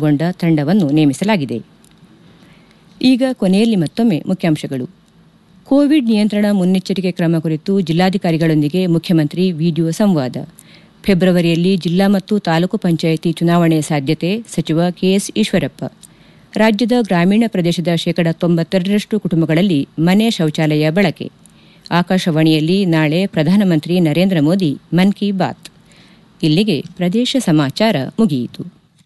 ಒಳಗೊಂಡ ತಂಡವನ್ನು ನೇಮಿಸಲಾಗಿದೆ ಈಗ ಕೊನೆಯಲ್ಲಿ ಮತ್ತೊಮ್ಮೆ ಮುಖ್ಯಾಂಶಗಳು ಕೋವಿಡ್ ನಿಯಂತ್ರಣ ಮುನ್ನೆಚ್ಚರಿಕೆ ಕ್ರಮ ಕುರಿತು ಜಿಲ್ಲಾಧಿಕಾರಿಗಳೊಂದಿಗೆ ಮುಖ್ಯಮಂತ್ರಿ ವಿಡಿಯೋ ಸಂವಾದ ಫೆಬ್ರವರಿಯಲ್ಲಿ ಜಿಲ್ಲಾ ಮತ್ತು ತಾಲೂಕು ಪಂಚಾಯಿತಿ ಚುನಾವಣೆ ಸಾಧ್ಯತೆ ಸಚಿವ ಕೆಎಸ್ ಈಶ್ವರಪ್ಪ ರಾಜ್ಯದ ಗ್ರಾಮೀಣ ಪ್ರದೇಶದ ಶೇಕಡ ತೊಂಬತ್ತೆರಡರಷ್ಟು ಕುಟುಂಬಗಳಲ್ಲಿ ಮನೆ ಶೌಚಾಲಯ ಬಳಕೆ ಆಕಾಶವಾಣಿಯಲ್ಲಿ ನಾಳೆ ಪ್ರಧಾನಮಂತ್ರಿ ನರೇಂದ್ರ ಮೋದಿ ಮನ್ ಕಿ ಬಾತ್ ಇಲ್ಲಿಗೆ ಪ್ರದೇಶ ಸಮಾಚಾರ ಮುಗಿಯಿತು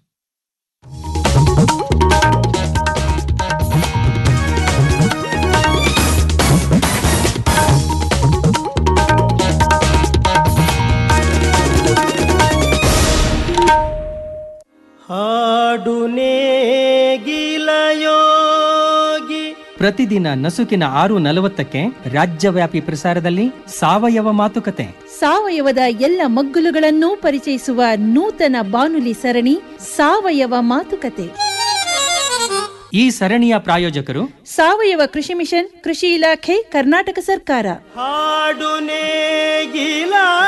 ಹಾಡು ನೇಗಿಲಯೋಗಿ ಪ್ರತಿದಿನ ನಸುಕಿನ ಆರು ನಲವತ್ತಕ್ಕೆ ರಾಜ್ಯವ್ಯಾಪಿ ಪ್ರಸಾರದಲ್ಲಿ ಸಾವಯವ ಮಾತುಕತೆ ಸಾವಯವದ ಎಲ್ಲ ಮಗ್ಗುಲುಗಳನ್ನು ಪರಿಚಯಿಸುವ ನೂತನ ಬಾನುಲಿ ಸರಣಿ ಸಾವಯವ ಮಾತುಕತೆ ಈ ಸರಣಿಯ ಪ್ರಾಯೋಜಕರು ಸಾವಯವ ಕೃಷಿ ಮಿಷನ್ ಕೃಷಿ ಇಲಾಖೆ ಕರ್ನಾಟಕ ಸರ್ಕಾರ ಹಾಡು ನೇಗಿಲಯೋಗಿ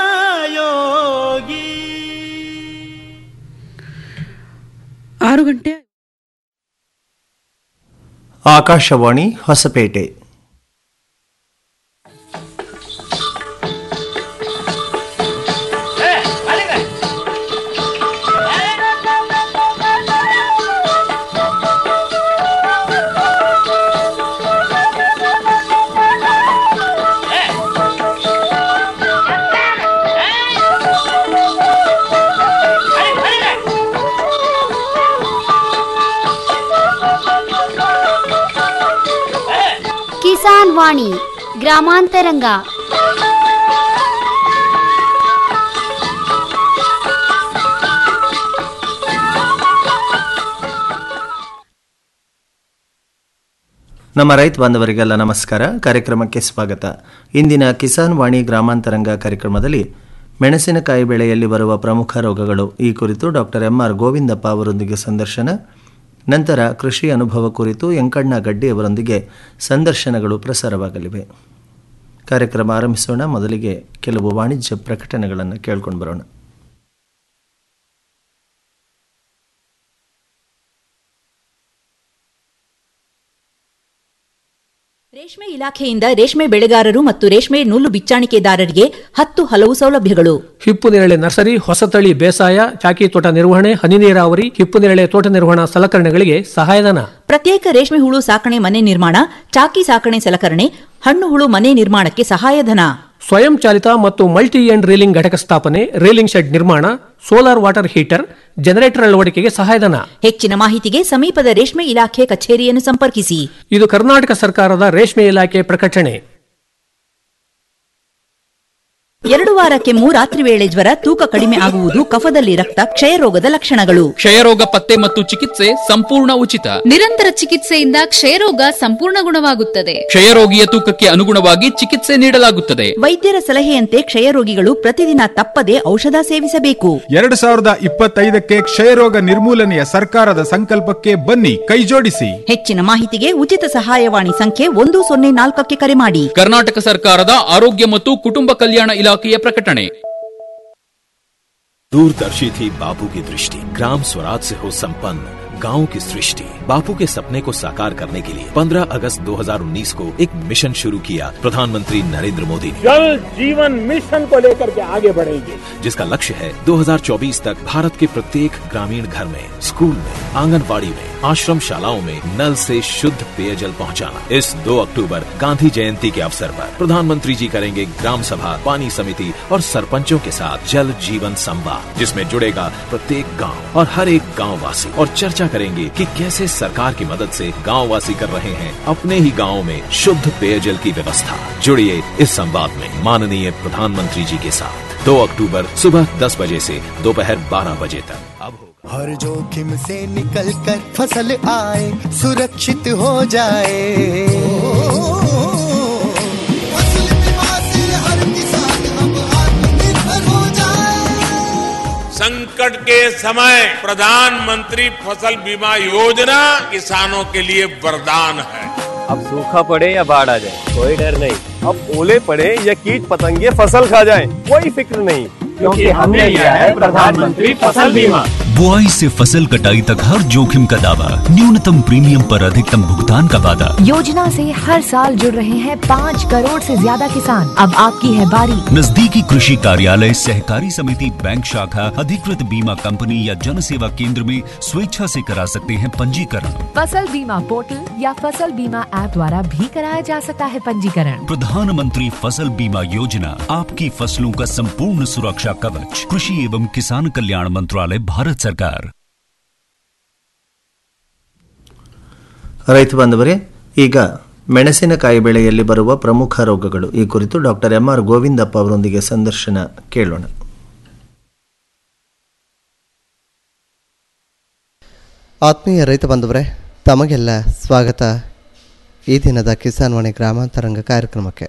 ಆರು ಗಂಟೆ ಆಕಾಶವಾಣಿ ಹೊಸಪೇಟೆ ಕಿಸಾನ್ ವಾಣಿ ಗ್ರಾಮಾಂತರಂಗ ನಮ್ಮ ರೈತ ಬಾಂಧವರಿಗೆಲ್ಲ ನಮಸ್ಕಾರ ಕಾರ್ಯಕ್ರಮಕ್ಕೆ ಸ್ವಾಗತ ಇಂದಿನ ಕಿಸಾನ್ ವಾಣಿ ಗ್ರಾಮಾಂತರಂಗ ಕಾರ್ಯಕ್ರಮದಲ್ಲಿ ಮೆಣಸಿನಕಾಯಿ ಬೆಳೆಯಲ್ಲಿ ಬರುವ ಪ್ರಮುಖ ರೋಗಗಳು ಈ ಕುರಿತು ಡಾಕ್ಟರ್ ಎಂಆರ್ ಗೋವಿಂದಪ್ಪ ಅವರೊಂದಿಗೆ ಸಂದರ್ಶನ ನಂತರ ಕೃಷಿ ಅನುಭವ ಕುರಿತು ಯಂಕಣ್ಣ ಗಡ್ಡಿ ಅವರೊಂದಿಗೆ ಸಂದರ್ಶನಗಳು ಪ್ರಸಾರವಾಗಲಿವೆ ಕಾರ್ಯಕ್ರಮ ಆರಂಭಿಸೋಣ ಮೊದಲಿಗೆ ಕೆಲವು ವಾಣಿಜ್ಯ ಪ್ರಕಟಣೆಗಳನ್ನು ಕೇಳ್ಕೊಂಡು ಬರೋಣ ರೇಷ್ಮೆ ಇಲಾಖೆಯಿಂದ ರೇಷ್ಮೆ ಬೆಳೆಗಾರರು ಮತ್ತು ರೇಷ್ಮೆ ನೂಲು ಬಿಚ್ಚಾಣಿಕೆದಾರರಿಗೆ ಹತ್ತು ಹಲವು ಸೌಲಭ್ಯಗಳು ಹಿಪ್ಪು ನೇರಳೆ ನರ್ಸರಿ ಹೊಸತಳಿ ಬೇಸಾಯ ಚಾಕಿ ತೋಟ ನಿರ್ವಹಣೆ ಹನಿ ನೀರಾವರಿ ಹಿಪ್ಪು ನೇರಳೆ ತೋಟ ನಿರ್ವಹಣಾ ಸಲಕರಣೆಗಳಿಗೆ ಸಹಾಯಧನ ಪ್ರತ್ಯೇಕ ರೇಷ್ಮೆ ಹುಳು ಸಾಕಣೆ ಮನೆ ನಿರ್ಮಾಣ ಚಾಕಿ ಸಾಕಣೆ ಸಲಕರಣೆ ಹಣ್ಣು ಹುಳು ಮನೆ ನಿರ್ಮಾಣಕ್ಕೆ ಸಹಾಯಧನ ಸ್ವಯಂ ಚಾಲಿತ ಮತ್ತು ಮಲ್ಟಿ ಎಂಡ್ ರೀಲಿಂಗ್ ಘಟಕ ಸ್ಥಾಪನೆ ರೀಲಿಂಗ್ ಶೆಡ್ ನಿರ್ಮಾಣ ಸೋಲಾರ್ ವಾಟರ್ ಹೀಟರ್ ಜನರೇಟರ್ ಅಳವಡಿಕೆಗೆ ಸಹಾಯಧನ ಹೆಚ್ಚಿನ ಮಾಹಿತಿಗೆ ಸಮೀಪದ ರೇಷ್ಮೆ ಇಲಾಖೆ ಕಚೇರಿಯನ್ನು ಸಂಪರ್ಕಿಸಿ ಇದು ಕರ್ನಾಟಕ ಸರ್ಕಾರದ ರೇಷ್ಮೆ ಇಲಾಖೆ ಪ್ರಕಟಣೆ ಎರಡು ವಾರ ಕೆಮ್ಮು ರಾತ್ರಿ ವೇಳೆ ಜ್ವರ ತೂಕ ಕಡಿಮೆ ಆಗುವುದು ಕಫದಲ್ಲಿ ರಕ್ತ ಕ್ಷಯರೋಗದ ಲಕ್ಷಣಗಳು ಕ್ಷಯರೋಗ ಪತ್ತೆ ಮತ್ತು ಚಿಕಿತ್ಸೆ ಸಂಪೂರ್ಣ ಉಚಿತ ನಿರಂತರ ಚಿಕಿತ್ಸೆಯಿಂದ ಕ್ಷಯರೋಗ ಸಂಪೂರ್ಣ ಗುಣವಾಗುತ್ತದೆ ಕ್ಷಯರೋಗಿಯ ತೂಕಕ್ಕೆ ಅನುಗುಣವಾಗಿ ಚಿಕಿತ್ಸೆ ನೀಡಲಾಗುತ್ತದೆ ವೈದ್ಯರ ಸಲಹೆಯಂತೆ ಕ್ಷಯರೋಗಿಗಳು ಪ್ರತಿದಿನ ತಪ್ಪದೆ ಔಷಧ ಸೇವಿಸಬೇಕು ಎರಡು ಸಾವಿರದ ಇಪ್ಪತ್ತೈದಕ್ಕೆ ಕ್ಷಯರೋಗ ನಿರ್ಮೂಲನೆಯ ಸರ್ಕಾರದ ಸಂಕಲ್ಪಕ್ಕೆ ಬನ್ನಿ ಕೈಜೋಡಿಸಿ ಹೆಚ್ಚಿನ ಮಾಹಿತಿಗೆ ಉಚಿತ ಸಹಾಯವಾಣಿ ಸಂಖ್ಯೆ ಒಂದು ಸೊನ್ನೆ ನಾಲ್ಕಕ್ಕೆ ಕರೆ ಮಾಡಿ ಕರ್ನಾಟಕ ಸರ್ಕಾರದ ಆರೋಗ್ಯ ಮತ್ತು ಕುಟುಂಬ ಕಲ್ಯಾಣ ಇಲಾಖೆಯ ಪ್ರಕಟಣೆ दूरदर्शी थी बापू की दृष्टि ग्राम स्वराज से हो संपन्न गांव की सृष्टि बापू के सपने को साकार करने के लिए 15 अगस्त 2019 को एक मिशन शुरू किया प्रधानमंत्री नरेंद्र मोदी ने जल जीवन मिशन को लेकर के आगे बढ़ेंगे जिसका लक्ष्य है 2024 तक भारत के प्रत्येक ग्रामीण घर में स्कूल में आंगनबाड़ी में आश्रम शालाओं में नल से शुद्ध पेयजल पहुंचाना। इस 2 अक्टूबर गांधी जयंती के अवसर पर प्रधानमंत्री जी करेंगे ग्राम सभा पानी समिति और सरपंचों के साथ जल जीवन संवाद जिसमें जुड़ेगा प्रत्येक गांव और हर एक गांव वासी और चर्चा करेंगे कि कैसे सरकार की मदद से गांव वासी कर रहे हैं अपने ही गांव में शुद्ध पेयजल की व्यवस्था जुड़िए इस संवाद में माननीय प्रधानमंत्री जी के साथ 2 अक्टूबर सुबह 10 बजे से दोपहर 12 बजे तक अब होगा हर जोखिम से निकल कर फसल आए सुरक्षित हो जाए फसल बीमा से हर किसान अब आत्मनिर्भर हो जाए संकट के समय प्रधानमंत्री फसल बीमा योजना किसानों के लिए वरदान है अब सूखा पड़े या बाढ़ आ जाए कोई डर नहीं अब ओले पड़े या कीट पतंगे फसल खा जाए कोई फिक्र नहीं क्योंकि हमने लिया है प्रधानमंत्री फसल बीमा बुआई से फसल कटाई तक हर जोखिम का दावा न्यूनतम प्रीमियम पर अधिकतम भुगतान का वादा योजना से हर साल जुड़ रहे हैं पाँच करोड़ से ज्यादा किसान अब आपकी है बारी नजदीकी कृषि कार्यालय सहकारी समिति बैंक शाखा अधिकृत बीमा कंपनी या जन सेवा केंद्र में स्वेच्छा से करा सकते हैं पंजीकरण फसल बीमा पोर्टल या फसल बीमा ऐप द्वारा भी कराया जा सकता है पंजीकरण प्रधानमंत्री फसल बीमा योजना आपकी फसलों का संपूर्ण सुरक्षा कवच कृषि एवं किसान कल्याण मंत्रालय भारत सरकार ರೈತ ಬಾಂಧವರೇ ಈಗ ಮೆಣಸಿನಕಾಯಿ ಬೆಳೆಯಲ್ಲಿ ಬರುವ ಪ್ರಮುಖ ರೋಗಗಳು ಈ ಕುರಿತು ಡಾಕ್ಟರ್ ಎಂ ಆರ್ ಗೋವಿಂದಪ್ಪ ಅವರೊಂದಿಗೆ ಸಂದರ್ಶನ ಕೇಳೋಣ ಆತ್ಮೀಯ ರೈತ ಬಂಧುವರೇ ತಮಗೆಲ್ಲ ಸ್ವಾಗತ ಈ ದಿನದ ಕಿಸಾನ್ ವಾಣಿ ಗ್ರಾಮಾಂತರಂಗ ಕಾರ್ಯಕ್ರಮಕ್ಕೆ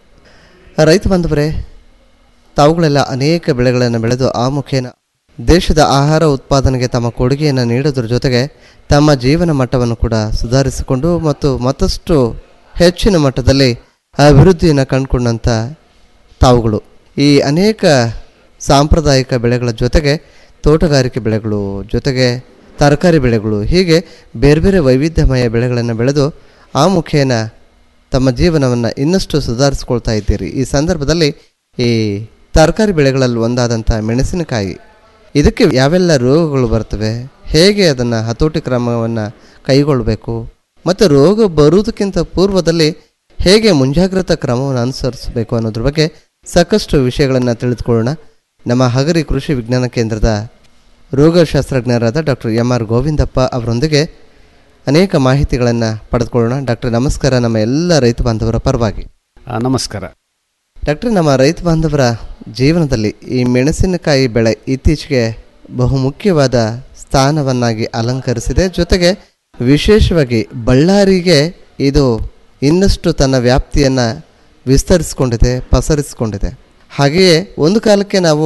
ರೈತ ಬಂಧುವರೇ ತಾವುಗಳೆಲ್ಲ ಅನೇಕ ಬೆಳೆಗಳನ್ನು ಬೆಳೆದು ಆ ಮುಖೇನ ದೇಶದ ಆಹಾರ ಉತ್ಪಾದನೆಗೆ ತಮ್ಮ ಕೊಡುಗೆಯನ್ನು ನೀಡೋದ್ರ ಜೊತೆಗೆ ತಮ್ಮ ಜೀವನ ಮಟ್ಟವನ್ನು ಕೂಡ ಸುಧಾರಿಸಿಕೊಂಡು ಮತ್ತು ಮತ್ತಷ್ಟು ಹೆಚ್ಚಿನ ಮಟ್ಟದಲ್ಲಿ ಅಭಿವೃದ್ಧಿಯನ್ನು ಕಂಡುಕೊಂಡಂಥ ತಾವುಗಳು ಈ ಅನೇಕ ಸಾಂಪ್ರದಾಯಿಕ ಬೆಳೆಗಳ ಜೊತೆಗೆ ತೋಟಗಾರಿಕೆ ಬೆಳೆಗಳು ಜೊತೆಗೆ ತರಕಾರಿ ಬೆಳೆಗಳು ಹೀಗೆ ಬೇರೆ ಬೇರೆ ವೈವಿಧ್ಯಮಯ ಬೆಳೆಗಳನ್ನು ಬೆಳೆದು ಆ ಮುಖೇನ ತಮ್ಮ ಜೀವನವನ್ನು ಇನ್ನಷ್ಟು ಸುಧಾರಿಸ್ಕೊಳ್ತಾ ಇದ್ದೀರಿ ಈ ಸಂದರ್ಭದಲ್ಲಿ ಈ ತರಕಾರಿ ಬೆಳೆಗಳಲ್ಲಿ ಒಂದಾದಂಥ ಮೆಣಸಿನಕಾಯಿ ಇದಕ್ಕೆ ಯಾವೆಲ್ಲ ರೋಗಗಳು ಬರ್ತವೆ ಹೇಗೆ ಅದನ್ನು ಹತೋಟಿ ಕ್ರಮವನ್ನು ಕೈಗೊಳ್ಳಬೇಕು ಮತ್ತು ರೋಗ ಬರುವುದಕ್ಕಿಂತ ಪೂರ್ವದಲ್ಲಿ ಹೇಗೆ ಮುಂಜಾಗ್ರತಾ ಕ್ರಮವನ್ನು ಅನುಸರಿಸಬೇಕು ಅನ್ನೋದ್ರ ಬಗ್ಗೆ ಸಾಕಷ್ಟು ವಿಷಯಗಳನ್ನು ತಿಳಿದುಕೊಳ್ಳೋಣ ನಮ್ಮ ಹಗರಿ ಕೃಷಿ ವಿಜ್ಞಾನ ಕೇಂದ್ರದ ರೋಗಶಾಸ್ತ್ರಜ್ಞರಾದ ಡಾಕ್ಟರ್ ಎಂ ಆರ್ ಗೋವಿಂದಪ್ಪ ಅವರೊಂದಿಗೆ ಅನೇಕ ಮಾಹಿತಿಗಳನ್ನು ಪಡೆದುಕೊಳ್ಳೋಣ ಡಾಕ್ಟರ್ ನಮಸ್ಕಾರ ನಮ್ಮ ಎಲ್ಲ ರೈತ ಬಾಂಧವರ ಪರವಾಗಿ ನಮಸ್ಕಾರ ಡಾಕ್ಟರ್ ನಮ್ಮ ರೈತ ಬಾಂಧವರ ಜೀವನದಲ್ಲಿ ಈ ಮೆಣಸಿನಕಾಯಿ ಬೆಳೆ ಇತ್ತೀಚೆಗೆ ಬಹುಮುಖ್ಯವಾದ ಸ್ಥಾನವನ್ನಾಗಿ ಅಲಂಕರಿಸಿದೆ ಜೊತೆಗೆ ವಿಶೇಷವಾಗಿ ಬಳ್ಳಾರಿಗೆ ಇದು ಇನ್ನಷ್ಟು ತನ್ನ ವ್ಯಾಪ್ತಿಯನ್ನು ವಿಸ್ತರಿಸಿಕೊಂಡಿದೆ ಪಸರಿಸಿಕೊಂಡಿದೆ ಹಾಗೆಯೇ ಒಂದು ಕಾಲಕ್ಕೆ ನಾವು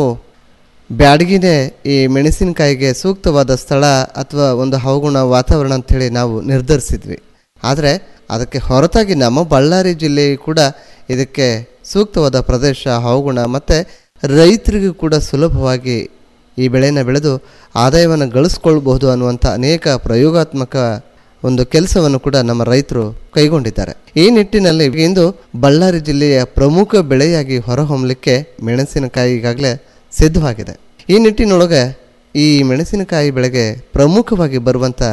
ಬ್ಯಾಡಗಿನೇ ಈ ಮೆಣಸಿನಕಾಯಿಗೆ ಸೂಕ್ತವಾದ ಸ್ಥಳ ಅಥವಾ ಒಂದು ಹವಗುಣ ವಾತಾವರಣ ಅಂಥೇಳಿ ನಾವು ನಿರ್ಧರಿಸಿದ್ವಿ ಆದರೆ ಅದಕ್ಕೆ ಹೊರತಾಗಿ ನಮ್ಮ ಬಳ್ಳಾರಿ ಜಿಲ್ಲೆಯು ಕೂಡ ಇದಕ್ಕೆ ಸೂಕ್ತವಾದ ಪ್ರದೇಶ ಹವಗುಣ ಮತ್ತು ರೈತರಿಗೂ ಕೂಡ ಸುಲಭವಾಗಿ ಈ ಬೆಳೆನ ಬೆಳೆದು ಆದಾಯವನ್ನು ಗಳಿಸ್ಕೊಳ್ಬಹುದು ಅನ್ನುವಂಥ ಅನೇಕ ಪ್ರಯೋಗಾತ್ಮಕ ಒಂದು ಕೆಲಸವನ್ನು ಕೂಡ ನಮ್ಮ ರೈತರು ಕೈಗೊಂಡಿದ್ದಾರೆ ಈ ನಿಟ್ಟಿನಲ್ಲಿ ಇಂದು ಬಳ್ಳಾರಿ ಜಿಲ್ಲೆಯ ಪ್ರಮುಖ ಬೆಳೆಯಾಗಿ ಹೊರಹೊಮ್ಮಲಿಕ್ಕೆ ಮೆಣಸಿನಕಾಯಿ ಈಗಾಗಲೇ ಸಿದ್ಧವಾಗಿದೆ ಈ ನಿಟ್ಟಿನೊಳಗೆ ಈ ಮೆಣಸಿನಕಾಯಿ ಬೆಳೆಗೆ ಪ್ರಮುಖವಾಗಿ ಬರುವಂಥ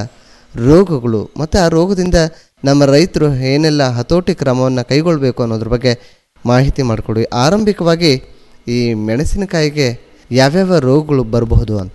ರೋಗಗಳು ಮತ್ತು ಆ ರೋಗದಿಂದ ನಮ್ಮ ರೈತರು ಏನೆಲ್ಲ ಹತೋಟಿ ಕ್ರಮವನ್ನು ಕೈಗೊಳ್ಳಬೇಕು ಅನ್ನೋದ್ರ ಬಗ್ಗೆ ಮಾಹಿತಿ ಮಾಡಿಕೊಡಿ ಆರಂಭಿಕವಾಗಿ ಈ ಮೆಣಸಿನಕಾಯಿಗೆ ಯಾವ್ಯಾವ ರೋಗಗಳು ಬರಬಹುದು ಅಂತ